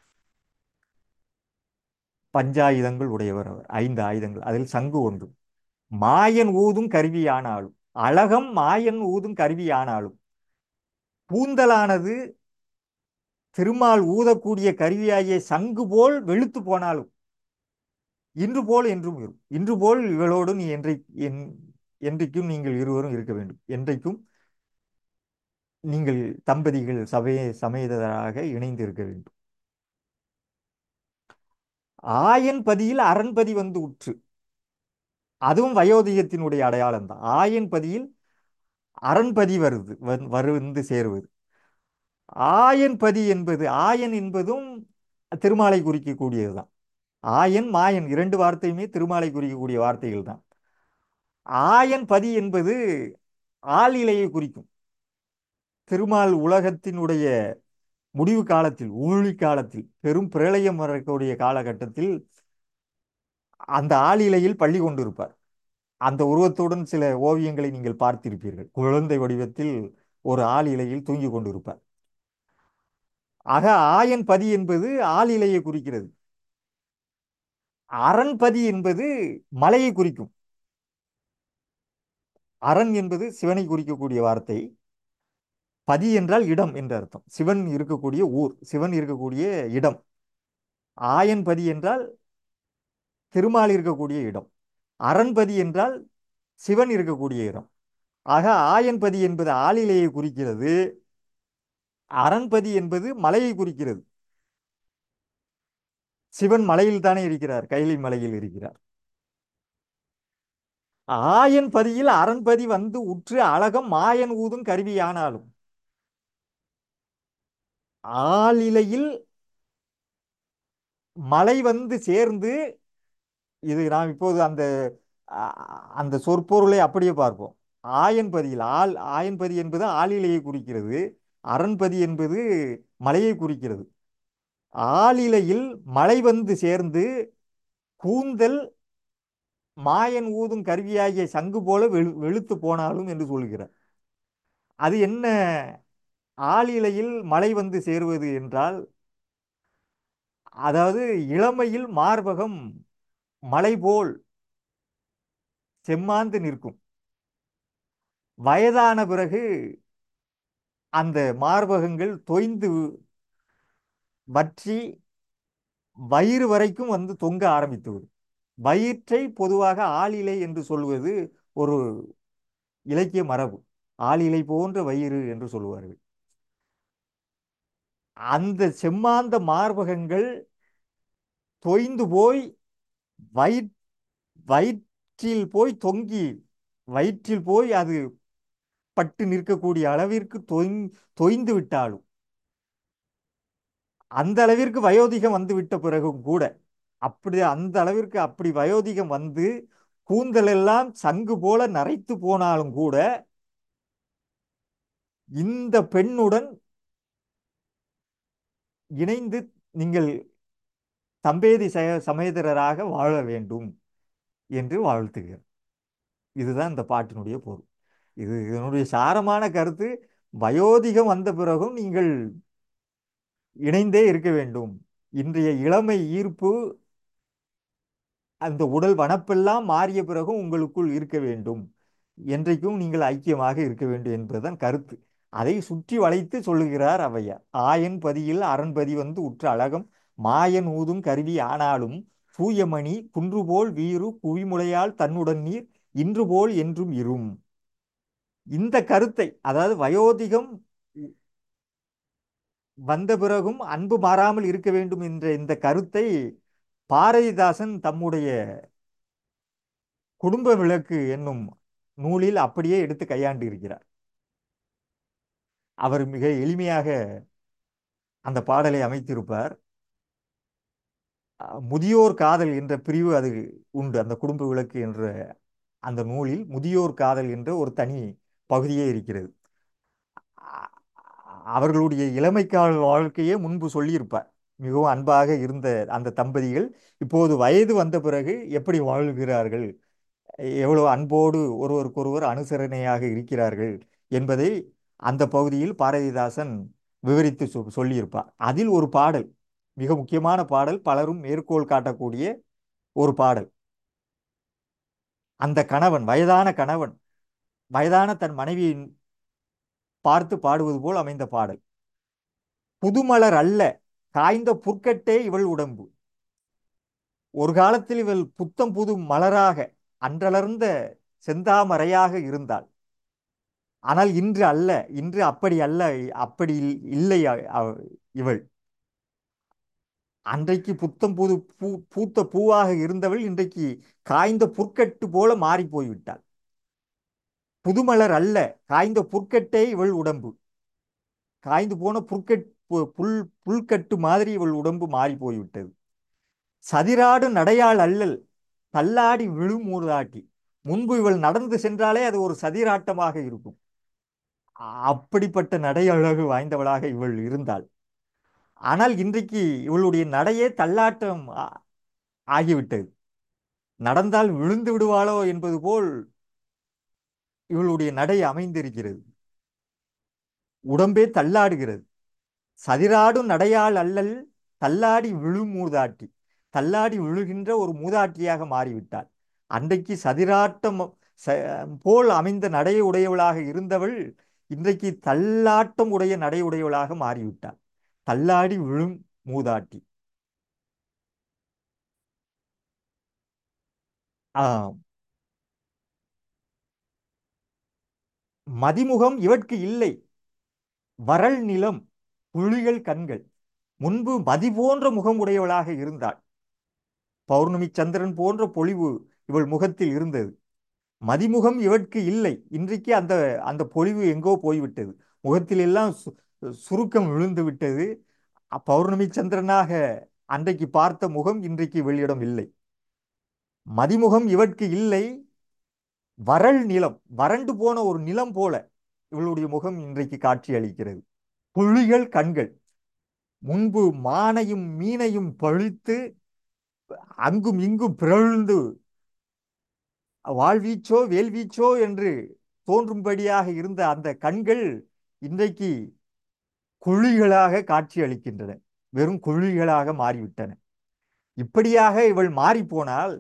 பஞ்சாயுதங்கள் உடையவர் அவர் ஐந்து ஆயுதங்கள் அதில் சங்கு ஒன்று மாயன் ஊதும் கருவியானாலும் அழகம் மாயன் ஊதும் கருவியானாலும் பூந்தலானது திருமால் ஊதக்கூடிய கருவியாகிய சங்கு போல் வெளுத்து போனாலும் இன்று போல் என்றும் இரும் இன்று போல் இவளோடு நீ என்றை என் என்றைக்கும் நீங்கள் இருவரும் இருக்க வேண்டும் என்றைக்கும் நீங்கள் தம்பதிகள் சபைய சமேதராக இணைந்து இருக்க வேண்டும் ஆயன் பதியில் அரண்பதி வந்து உற்று அதுவும் வயோதிகத்தினுடைய அடையாளம் தான் ஆயன் பதியில் அரண்பதி வருது வந்- வந்து சேருவது ஆயன் பதி என்பது ஆயன் என்பதும் திருமாலை குறிக்கக்கூடியதுதான் ஆயன் மாயன் இரண்டு வார்த்தையுமே திருமாலை குறிக்கக்கூடிய வார்த்தைகள் தான் ஆயன் பதி என்பது ஆளிலையை குறிக்கும் திருமால் உலகத்தினுடைய முடிவு காலத்தில் ஊழி காலத்தில் பெரும் பிரளயம் வரக்கூடிய காலகட்டத்தில் அந்த ஆளிலையில் பள்ளி கொண்டிருப்பார் அந்த உருவத்துடன் சில ஓவியங்களை நீங்கள் பார்த்திருப்பீர்கள் குழந்தை வடிவத்தில் ஒரு ஆளிலையில் தூங்கிக் கொண்டிருப்பார் ஆக ஆயன் பதி என்பது ஆளிலையை குறிக்கிறது அரண்பதி என்பது மலையை குறிக்கும் அரண் என்பது சிவனை குறிக்கக்கூடிய வார்த்தை பதி என்றால் இடம் என்ற அர்த்தம் சிவன் இருக்கக்கூடிய ஊர் சிவன் இருக்கக்கூடிய இடம் ஆயன் பதி என்றால் திருமால் இருக்கக்கூடிய இடம் அரண்பதி என்றால் சிவன் இருக்கக்கூடிய இடம் ஆக ஆயன்பதி என்பது ஆளிலையை குறிக்கிறது அரண்பதி என்பது மலையை குறிக்கிறது சிவன் மலையில் தானே இருக்கிறார் கைலை மலையில் இருக்கிறார் ஆயன் பதியில் அரண்பதி வந்து உற்று அழகம் மாயன் ஊதும் கருவியானாலும் ஆளிலையில் மலை வந்து சேர்ந்து இது நாம் இப்போது அந்த அ- அந்த சொற்பொருளை அப்படியே பார்ப்போம் ஆயன்பதியில் ஆள் ஆயன்பதி என்பது ஆளிலையை குறிக்கிறது அரண்பதி என்பது மலையை குறிக்கிறது ஆளிலையில் மலை வந்து சேர்ந்து கூந்தல் மாயன் ஊதும் கருவியாகிய சங்கு போல வெளு வெளுத்து போனாலும் என்று சொல்கிறார் அது என்ன ஆளிலையில் மலை வந்து சேருவது என்றால் அதாவது இளமையில் மார்பகம் மலை போல் செம்மாந்து நிற்கும் வயதான பிறகு அந்த மார்பகங்கள் தொய்ந்து வற்றி வயிறு வரைக்கும் வந்து தொங்க ஆரம்பித்துவிடும் வயிற்றை பொதுவாக ஆளிலை என்று சொல்வது ஒரு இலக்கிய மரபு ஆளிலை போன்ற வயிறு என்று சொல்லுவார்கள் அந்த செம்மாந்த மார்பகங்கள் தொய்ந்து போய் வயிற் வயிற்றில் போய் தொங்கி வயிற்றில் போய் அது பட்டு நிற்கக்கூடிய அளவிற்கு தொய் தொய்ந்து விட்டாலும் அந்த அளவிற்கு வயோதிகம் வந்து விட்ட பிறகும் கூட அப்படி அந்த அளவிற்கு அப்படி வயோதிகம் வந்து கூந்தல் எல்லாம் சங்கு போல நரைத்து போனாலும் கூட இந்த பெண்ணுடன் இணைந்து நீங்கள் தம்பேதி ச- சமேதரராக வாழ வேண்டும் என்று வாழ்த்துகிறார் இதுதான் இந்த பாட்டினுடைய பொருள் இது இதனுடைய சாரமான கருத்து வயோதிகம் வந்த பிறகும் நீங்கள் இணைந்தே இருக்க வேண்டும் இன்றைய இளமை ஈர்ப்பு அந்த உடல் வனப்பெல்லாம் மாறிய பிறகும் உங்களுக்குள் இருக்க வேண்டும் என்றைக்கும் நீங்கள் ஐக்கியமாக இருக்க வேண்டும் என்பதுதான் கருத்து அதை சுற்றி வளைத்து சொல்லுகிறார் ஔவையார் ஆயன் பதியில் அரண்பதி வந்து உற்ற அழகம் மாயன் ஊதும் கருவி ஆனாலும் தூயமணி குன்றுபோல் வீறு குவிமுலையால் தன்னுடன் நீர் இன்று போல் என்றும் இரும் இந்த கருத்தை அதாவது வயோதிகம் வந்த பிறகும் அன்பு மாறாமல் இருக்க வேண்டும் என்ற இந்த கருத்தை பாரதிதாசன் தம்முடைய குடும்ப விளக்கு என்னும் நூலில் அப்படியே எடுத்து கையாண்டு இருக்கிறார் அவர் மிக எளிமையாக அந்த பாடலை அமைத்திருப்பார் அஹ், முதியோர் காதல் என்ற பிரிவு அது உண்டு அந்த குடும்ப விளக்கு என்ற அந்த நூலில் முதியோர் காதல் என்ற ஒரு தனி பகுதியே இருக்கிறது அ- அவர்களுடைய இளமைக்கால வாழ்க்கையே முன்பு சொல்லியிருப்பார் மிகவும் அன்பாக இருந்த அந்த தம்பதிகள் இப்போது வயது வந்த பிறகு எப்படி வாழ்கிறார்கள் எவ்வளவு அன்போடு ஒருவருக்கொருவர் அனுசரணையாக இருக்கிறார்கள் என்பதை அந்த பகுதியில் பாரதிதாசன் விவரித்து சொ சொல்லியிருப்பார் அதில் ஒரு பாடல் மிக முக்கியமான பாடல் பலரும் மேற்கோள் காட்டக்கூடிய ஒரு பாடல் அந்த கணவன் வயதான கணவன் வயதான தன் மனைவியை பார்த்து பாடுவது போல் அமைந்த பாடல் புதுமலர் அல்ல காய்ந்த புற்கட்டே இவள் உடம்பு ஒரு காலத்தில் இவள் புத்தம் புது மலராக அன்றலர்ந்த செந்தாமரையாக இருந்தாள் ஆனால் இன்று அல்ல இன்று அப்படி அல்ல அப்படி இல்- இல்லை அ- அவ- இவள் அன்றைக்கு புத்தம் புது பூ பூத்த பூவாக இருந்தவள் இன்றைக்கு காய்ந்த புற்கட்டு போல மாறி போய்விட்டாள் புதுமலர் அல்ல காய்ந்த புற்கட்டே இவள் உடம்பு காய்ந்து போன புற்கட் பு- புல் புல்கட்டு மாதிரி இவள் உடம்பு மாறி போய்விட்டது சதிராடு நடையாள் அல்லல் தள்ளாடி விழுமூதாட்டி முன்பு இவள் நடந்து சென்றாலே அது ஒரு சதிராட்டமாக இருக்கும் அ- அப்படிப்பட்ட நடை அழகு வாய்ந்தவளாக இவள் இருந்தாள் ஆனால் இன்றைக்கு இவளுடைய நடையே தள்ளாட்டம் ஆ- ஆகிவிட்டது நடந்தால் விழுந்து விடுவாளோ என்பது போல் இவளுடைய நடை அமைந்திருக்கிறது உடம்பே தள்ளாடுகிறது சதிராடும் நடையாள் அல்லல் தள்ளாடி விழும் மூதாட்டி தள்ளாடி விழுகின்ற ஒரு மூதாட்டியாக மாறிவிட்டாள் அன்றைக்கு சதிராட்டம் ச- போல் அமைந்த நடை உடையவளாக இருந்தவள் இன்றைக்கு தள்ளாட்டம் உடைய நடை உடையவளாக மாறிவிட்டாள் தள்ளாடி விழும் மூதாட்டி ஆம் மதிமுகம் இவட்கு இல்லை வறள் நிலம் புலிகள் கண்கள் முன்பு மதி போன்ற முகம் உடையவளாக இருந்தாள் பௌர்ணமி சந்திரன் போன்ற பொலிவு இவள் முகத்தில் இருந்தது மதிமுகம் இவட்கு இல்லை இன்றைக்கு அந்த அந்த பொலிவு எங்கோ போய்விட்டது முகத்தில் எல்லாம் சு- சுருக்கம் விழுந்து விட்டது அ- பௌர்ணமி சந்திரனாக அன்றைக்கு பார்த்த முகம் இன்றைக்கு இவளிடம் இல்லை மதிமுகம் இவட்கு இல்லை வறள் நிலம் வறண்டு போன ஒரு நிலம் போல இவளுடைய முகம் இன்றைக்கு காட்சி அளிக்கிறது புலிகள் கண்கள் முன்பு மானையும் மீனையும் பழித்து அங்கும் இங்கும் பிறழ்ந்து வாழ்வீச்சோ வேல்வீச்சோ என்று தோன்றும்படியாக இருந்த அந்த கண்கள் இன்றைக்கு குழிகளாக காட்சி அளிக்கின்றன வெறும் குழிகளாக மாறிவிட்டன இப்படியாக இவள் மாறிப்போனால்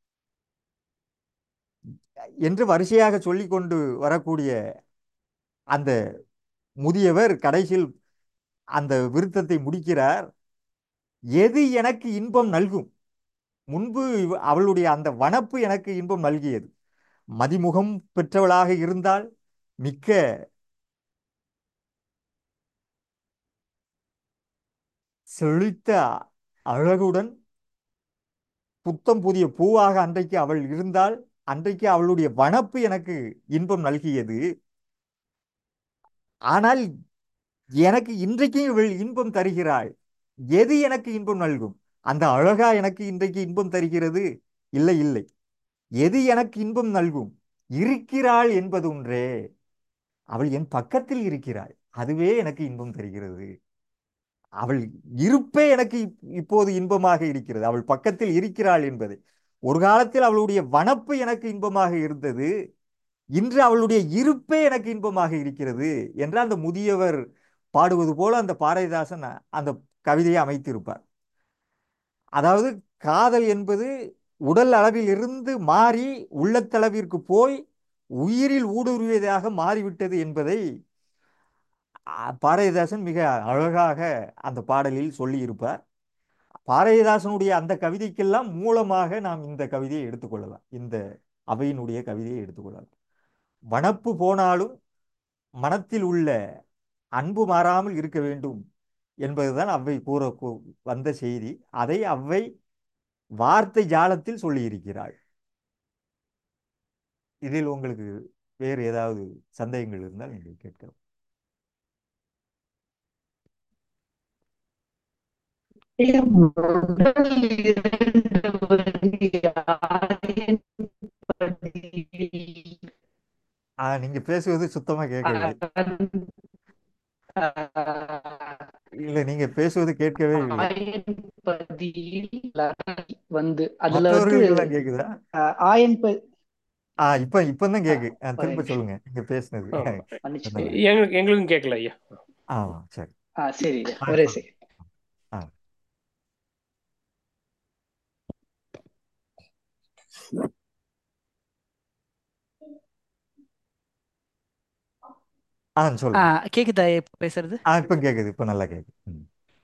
என்று வரிசையாக சொல்லிக்கொண்டு வரக்கூடிய அந்த முதியவர் கடைசியில் அந்த விருத்தத்தை முடிக்கிறார் எது எனக்கு இன்பம் நல்கும் முன்பு இவ- அவளுடைய அந்த வனப்பு எனக்கு இன்பம் நல்கியது மதிமுகம் பெற்றவளாக இருந்தால் மிக்க செழித்த அழகுடன் புத்தம் புதிய பூவாக அன்றைக்கு அவள் இருந்தால் அன்றைக்கு அவளுடைய வனப்பு எனக்கு இன்பம் நல்கியது ஆனால் எனக்கு இன்றைக்கும் இவள் இன்பம் தருகிறாள் எது எனக்கு இன்பம் நல்கும் அந்த அழகா எனக்கு இன்றைக்கு இன்பம் தருகிறது இல்லை இல்லை எது எனக்கு இன்பம் நல்கும் இருக்கிறாள் என்பது ஒன்றே அவள் என் பக்கத்தில் இருக்கிறாள் அதுவே எனக்கு இன்பம் தருகிறது அவள் இருப்பே எனக்கு இப்- இப்போது இன்பமாக இருக்கிறது அவள் பக்கத்தில் இருக்கிறாள் என்பது ஒரு காலத்தில் அவளுடைய வனப்பு எனக்கு இன்பமாக இருந்தது இன்று அவளுடைய இருப்பே எனக்கு இன்பமாக இருக்கிறது என்று அந்த முதியவர் பாடுவது போல அந்த பாரதிதாசன் அந்த கவிதையை அமைத்திருப்பார் அதாவது காதல் என்பது உடல் அளவில் இருந்து மாறி உள்ளத்தளவிற்கு போய் உயிரில் ஊடுருவியதாக மாறிவிட்டது என்பதை அ, பாரதிதாசன் மிக அழகாக அந்த பாடலில் சொல்லியிருப்பார் பாரதிதாசனுடைய அந்த கவிதைக்கெல்லாம் மூலமாக நாம் இந்த கவிதையை எடுத்துக்கொள்ளலாம் இந்த அவையினுடைய கவிதையை எடுத்துக்கொள்ளலாம் வனப்பு போனாலும் மனத்தில் உள்ள அன்பு மாறாமல் இருக்க வேண்டும் என்பதுதான் அவ்வை கூற கூ- வந்த செய்தி அதை அவ்வை வார்த்தை ஜாலத்தில் சொல்லியிருக்கிறாள் இதில் உங்களுக்கு வேறு ஏதாவது சந்தேகங்கள் இருந்தால் நீங்கள் கேட்கலாம் முதல் இரண்டு வரி ஆயன் பதியில் ஆ, நீங்க பேசுவது சுத்தமா கேட்கவில்லை இல்ல நீங்க பேசுவது கேட்கவே இல்லை ஆயன் பதியில் வந்து அதுல வந்து மற்றவர்களுக்கெல்லாம் கேக்குதா அஹ், ஆயன் ப ஆ இப்ப இப்பதான் கேக்கு ஆ, ஒரு திரும்ப நிமிஷம் சொல்லுங்க நீங்க பேசுனது ஆ, மன்னிச்சுக்கோங்க சொன்னது எங்களுக்கு எங்களுக்கும் கேட்கல ஐயா ஆ சரி ஆ சரி ஆ, ஒரே ஆ, சரி ஆ. ஆ ஆ சொல்லுங்க கேக்குதா இப்ப பேசுறது ஆ இப்ப கேக்குது இப்ப நல்லா கேக்குது ம்.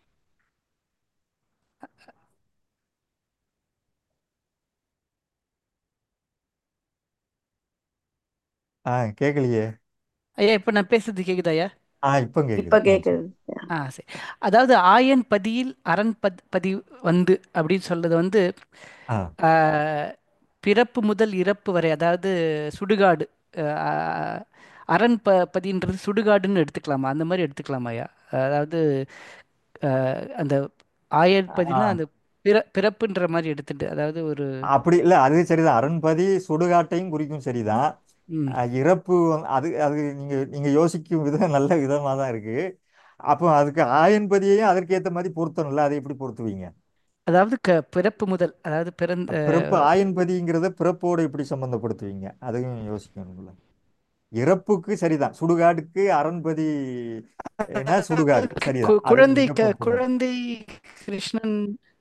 ஆ கேட்கலையே ஐயா இப்ப நான் பேசுறது கேக்குதா ஐயா ஆ இப்ப இப்ப கேக்குது ஆ சொல்லு கேக்குது ஆ சரி அதாவது ஆயன் பதியில் அரண் பத் பதி வந்து அப்படின்னு சொல்றது வந்து ஆ ஆ, பிறப்பு முதல் இறப்பு வரை அதாவது சுடுகாடு ஆ, அரண் ப பதின்றது சுடுகாடுன்னு எடுத்துக்கலாமா அந்த மாதிரி எடுத்துக்கலாமா ஐயா அதாவது ஆ, அந்த ஆயன் ஆ பதினா அந்த பிற பிறப்புன்ற மாதிரி எடுத்துட்டு அதாவது ஒரு அப்படி இல்ல அது சரிதான் அரண்பதி சுடுகாட்டையும் குறிக்கும் சரிதான் ம் அஹ் இறப்பு வந்து- அது அது நீங்க நீங்க யோசிக்கும் விதம் நல்ல விதமா தான் இருக்கு அப்போ அதுக்கு ஆயன்பதியையும் அதற்கேற்ற மாதிரி பொருத்தணும்ல அதை எப்படி பொருத்துவீங்க அதாவது க பிறப்பு முதல் அதாவது பிறந்த பிறப்பு ஆயன்பதிங்கிறத பிறப்போடு எப்படி சம்பந்தப்படுத்துவீங்க அதையும் யோசிக்கணும்ல இறப்புக்கு சரிதான் சுடுகாடுக்கு அரண்பதி என்ன சுடுகாடு கு- சரிதான் கு- அதை குழந்தை நீங்க க பொருத்தணும் குழந்தை கிருஷ்ணன்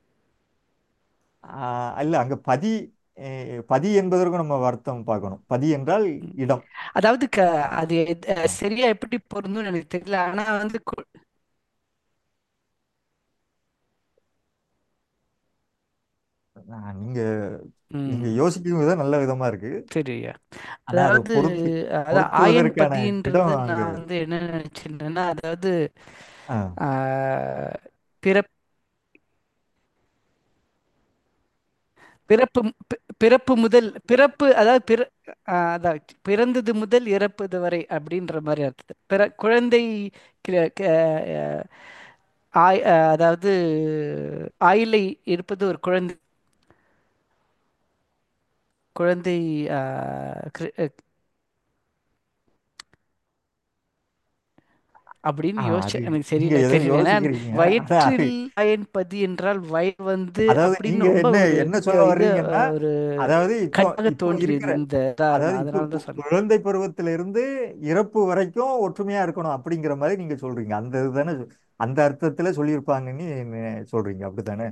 ஆஹ் இல்ல அங்க பதி அஹ் பதி என்பதற்கும் நம்ம வருத்தம் பார்க்கணும் பதி என்றால் ம். இடம் அதாவது க அது எத்- அஹ் சரியா எப்படி பொருந்தும்னு எனக்கு தெரியல ஆனா வந்து கு- ஆஹ் நீங்க நீங்க ம் யோசிக்கும் விதம் நல்ல விதமா இருக்கு சரி ஐயா ஆனா அதை அதாவது பொருத்தி அதான் ஆயன் பொருத்துவதற்கான பதின்றது இடம் அங்க நான் வந்து என்ன நினைச்சிருந்தேன்னா அதாவது ஆஹ் ஆஹ், பிறப் பிறப்பு பி- பிறப்பு முதல் பிறப்பு அதாவது பிற ஆஹ், அதான் பிறந்தது முதல் இறப்பது வரை அப்படின்ற மாதிரி அர்த்தம் பிற குழந்தை கி- க- அஹ், ஆய் அஹ், அதாவது ஆயிலை இருப்பது ஒரு குழந்தை குழந்தை ஆஹ், கிரு- அஹ், அப்படின்னு ஆஹ் யோசிச்சேன் அது எனக்கு நீங்க தெரியல எதை தெரியல ஏன்னா யோசிக்கிறீங்க அதான் அது வயிற்றில் ஆயன் பதி என்றால் வயிறு வந்து அதாவது அப்படின்னு நீங்க ரொம்ப என்ன ஒரு என்ன சொல்ல இது வர்றீங்கன்னா ஒரு அதாவது இப்போ கடினமாக இப்போ தோன்றியது இருக்கிற இந்த இதா அதாவது இருந்தா இப்போ அதனால கு- தான் சொன்னேன் குழந்தை பருவத்திலிருந்து இறப்பு வரைக்கும் ஒற்றுமையா இருக்கணும் அப்படிங்கிற மாதிரி நீங்க சொல்றீங்க அந்த இதுதானே சொ- அந்த அர்த்தத்துல சொல்லியிருப்பாங்கன்னு நெ- சொல்றீங்க அப்படித்தானே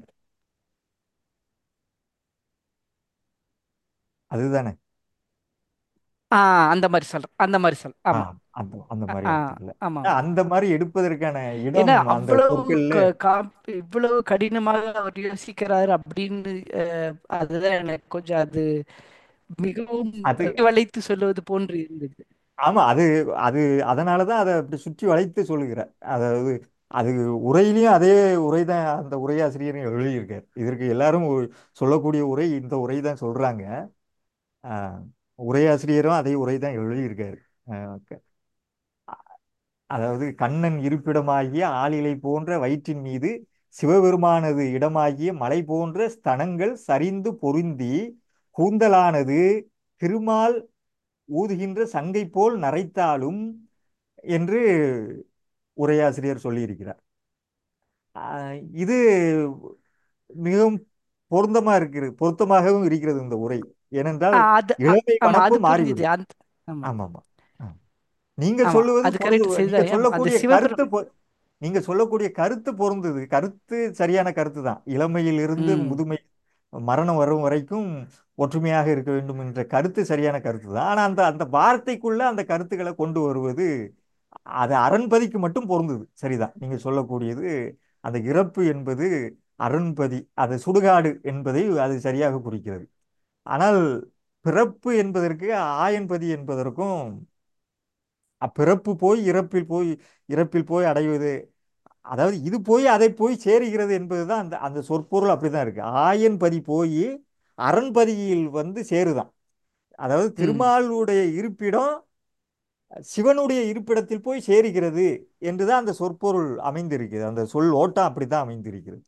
அதுதானே ஆ அந்த மாதிரி சொல்றேன் அந்த மாதிரி சொல் ஆ ஆமா அந்த அந்த ஆ மாதிரி ஆ, அர்த்தத்துல ஆமா ஆ, ஆமா அந்த மாதிரி எடுப்பதற்கான இடம் ஏன்னா அந்த அவ்வளவு சொற்கள்ல க- காம்- இவ்வளவு கடினமாக அவர் யோசிக்கிறாரு அப்படின்னு அஹ், அதுதான் எனக்கு கொஞ்சம் அது மிகவும் அது வளைத்து சொல்லுவது போன்று இருந்தது ஆமா அது அது அதனாலதான் அதை அப்படி சுற்றி வளைத்து சொல்லுகிறார் அதாவது அது உரையிலையும் அதே உரை தான் அந்த உரையாசிரியரும் எழுதியிருக்கார் இதற்கு எல்லாரும் ஒரு- சொல்லக்கூடிய உரை இந்த உரை தான் சொல்றாங்க ஆஹ், உரையாசிரியரும் அதே உரை தான் எழுதியிருக்காரு ஆஹ், க- அதாவது கண்ணன் இருப்பிடமாகிய ஆளிலை போன்ற வயிற்றின் மீது சிவபெருமானது இடமாகிய மலை போன்ற ஸ்தனங்கள் சரிந்து பொருந்தி கூந்தலானது திருமால் ஊதுகின்ற சங்கை போல் நரைத்தாலும் என்று உரையாசிரியர் சொல்லியிருக்கிறார் ஆஹ் இது மிகவும் பொருத்தமா இருக்கிறது பொருத்தமாகவும் இருக்கிறது இந்த உரை ஏனென்றால் ஆ, அது அ- இளமை ஆமா அது வனப்பு புரிஞ்சுது மாறிவிடும் அந்த ஆமா ஆமா ஆமா ஆமா. நீங்க ஆமா சொல்லுவது அது கரெக்ட் பொருந்துவது நீங்க சரிதான் அந்த சொல்லக்கூடிய சிவபெரும் கருத்து பொ- நீங்க சொல்லக்கூடிய கருத்து பொருந்தது கருத்து சரியான கருத்து தான் இளமையிலிருந்து ம் முதுமை மரணம் வரும் வரைக்கும் ஒற்றுமையாக இருக்க வேண்டும் என்ற கருத்து சரியான கருத்து தான் ஆனா அந்த அந்த வார்த்தைக்குள்ள அந்த கருத்துக்களை கொண்டு வருவது அது அரண்பதிக்கு மட்டும் பொருந்தது சரிதான் நீங்க சொல்லக்கூடியது அந்த இறப்பு என்பது அரண்பதி அது சுடுகாடு என்பதை அது சரியாக குறிக்கிறது ஆனால் பிறப்பு என்பதற்கு ஆயன்பதி என்பதற்கும் அப்பிறப்பு போய் இறப்பில் போய் இறப்பில் போய் அடைவது அதாவது இது போய் அதை போய் சேருகிறது என்பதுதான் அந்த அந்த சொற்பொருள் அப்படிதான் இருக்கு ஆயன்பதி போய் அரண்பதியில் வந்து சேருதான் அதாவது ம் திருமாலுடைய இருப்பிடம் சிவனுடைய இருப்பிடத்தில் போய் சேருகிறது என்றுதான் அந்த சொற்பொருள் அமைந்திருக்கிறது அந்த சொல் ஓட்டம் அப்படித்தான் அமைந்திருக்கிறது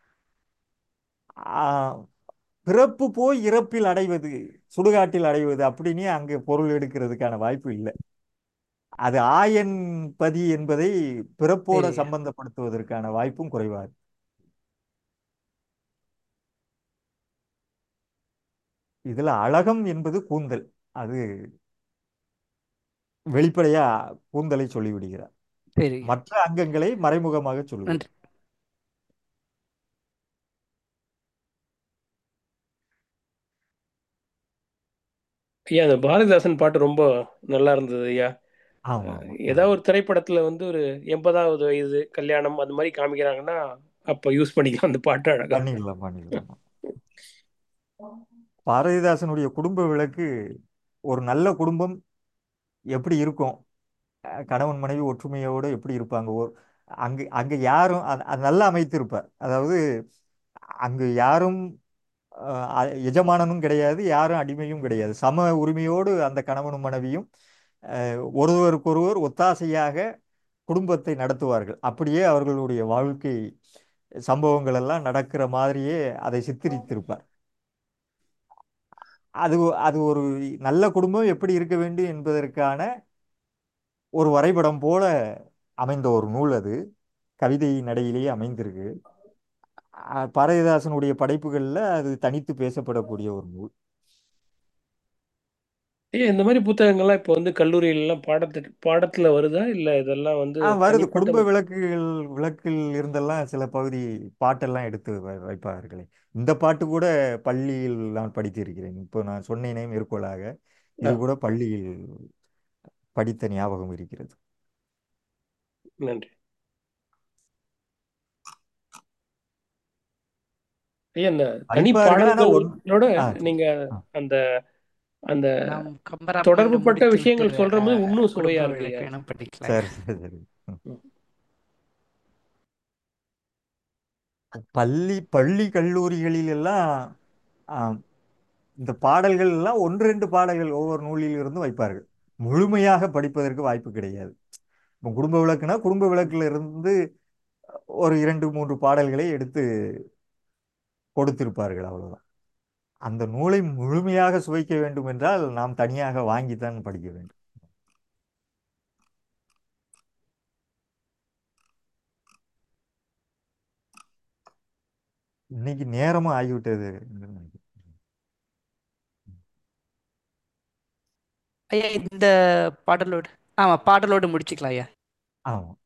ஆ, பிறப்பு போய் இறப்பில் அடைவது சுடுகாட்டில் அடைவது அப்படின்னு அங்கே பொருள் எடுக்கிறதுக்கான வாய்ப்பு இல்லை அது ஆயன் பதி என்பதை பிறப்போட சரியா சம்பந்தப்படுத்துவதற்கான வாய்ப்பும் குறைவா இருக்கு இதுல அழகம் என்பது கூந்தல் அது வெளிப்படையா கூந்தலை சொல்லிவிடுகிறார் சரிங்க மற்ற அங்கங்களை மறைமுகமாக சொல்லுவார் நன்றி ஐயா அந்த பாரதிதாசன் பாட்டு ரொம்ப நல்லா இருந்தது ஐயா ஆமா ஆமா ஏதாவது ஒரு திரைப்படத்துல வந்து ஒரு எண்பதாவது வயது கல்யாணம் அந்த மாதிரி காமிக்கிறாங்கன்னா அப்ப யூஸ் பண்ணிக்கலாம் அந்த பாட்டு அழகா இருக்கும் பண்ணிடலாம் பண்ணிடலாம் பாரதிதாசனுடைய குடும்ப விளக்கு ஒரு நல்ல குடும்பம் எப்படி இருக்கும் அஹ் கணவன் மனைவி ஒற்றுமையோடு எப்படி இருப்பாங்க ஓ அங்கு அங்க யாரும் அது அது நல்லா அமைத்திருப்பார் அதாவது அங்கு யாரும் அஹ், அ- எஜமானனும் கிடையாது யாரும் அடிமையும் கிடையாது சம உரிமையோடு அந்த கணவனும் மனைவியும் அஹ், ஒருவருக்கொருவர் ஒத்தாசையாக குடும்பத்தை நடத்துவார்கள் அப்படியே அவர்களுடைய வாழ்க்கை சம்பவங்கள் எல்லாம் நடக்கிற மாதிரியே அதை சித்தரித்திருப்பார் அது அது ஒரு நல்ல குடும்பம் எப்படி இருக்க வேண்டும் என்பதற்கான ஒரு வரைபடம் போல அமைந்த ஒரு நூல் அது கவிதை நடையிலேயே அமைந்திருக்கு அஹ் பாரதிதாசனுடைய படைப்புகளில் அது தனித்து பேசப்படக்கூடிய ஒரு நூல் ஐயா இந்த மாதிரி புத்தகங்கள்லாம் இப்போ வந்து கல்லூரியிலலாம் பாடத்து பாடத்துல வருதா இல்ல இதெல்லாம் வந்து ஆ வருது தனிப்பட்ட குடும்ப விளக்குகள் விளக்கில் இருந்தெல்லாம் சில பகுதி பாட்டெல்லாம் எடுத்து வை- வைப்பார்களே இந்த பாட்டு கூட பள்ளியில் நான் படித்திருக்கிறேன் இப்போ நான் சொன்னேனே மேற்கோளாக இது ஆ, கூட பள்ளியில் படித்த ஞாபகம் இருக்கிறது நன்றி ஐயா இந்த தனி படிப்பார்கள் ஆனால் ஒன் பாடல்களோட ஆ சரி நீங்க ஆ அந்த அந்த நாம் கம்பராமாயணம் தொடர்புபட்ட முடித்து விட்டு விஷயங்கள் சொல்ற போது அஹ், இன்னும் குடும்ப சுவையா இருக்கு ஐயா விளக்கணம் படிக்கலாம் சரி சரி சரி ம். ம். பள்ளி பள்ளி கல்லூரிகளில் எல்லாம் ஆம், இந்த பாடல்கள் எல்லாம் ஒன்று ரெண்டு பாடல்கள் ஒவ்வொரு நூலில் இருந்து வைப்பார்கள் முழுமையாக படிப்பதற்கு வாய்ப்பு கிடையாது இப்போ குடும்ப விளக்குனா குடும்ப விளக்குல இருந்து ஒரு இரண்டு மூன்று பாடல்களை எடுத்து கொடுத்திருப்பார்கள் அவ்வளவுதான் அந்த நூலை முழுமையாக சுவைக்க வேண்டும் என்றால் நாம் தனியாக வாங்கித்தான் படிக்க வேண்டும் இன்னைக்கு நேரமும் ஆகிவிட்டது என்று நினைக்கிறேன். ஐயா இந்த பாடலோடு ஆமா பாடலோடு முடிச்சுக்கலாம் ஐயா ஆமாம்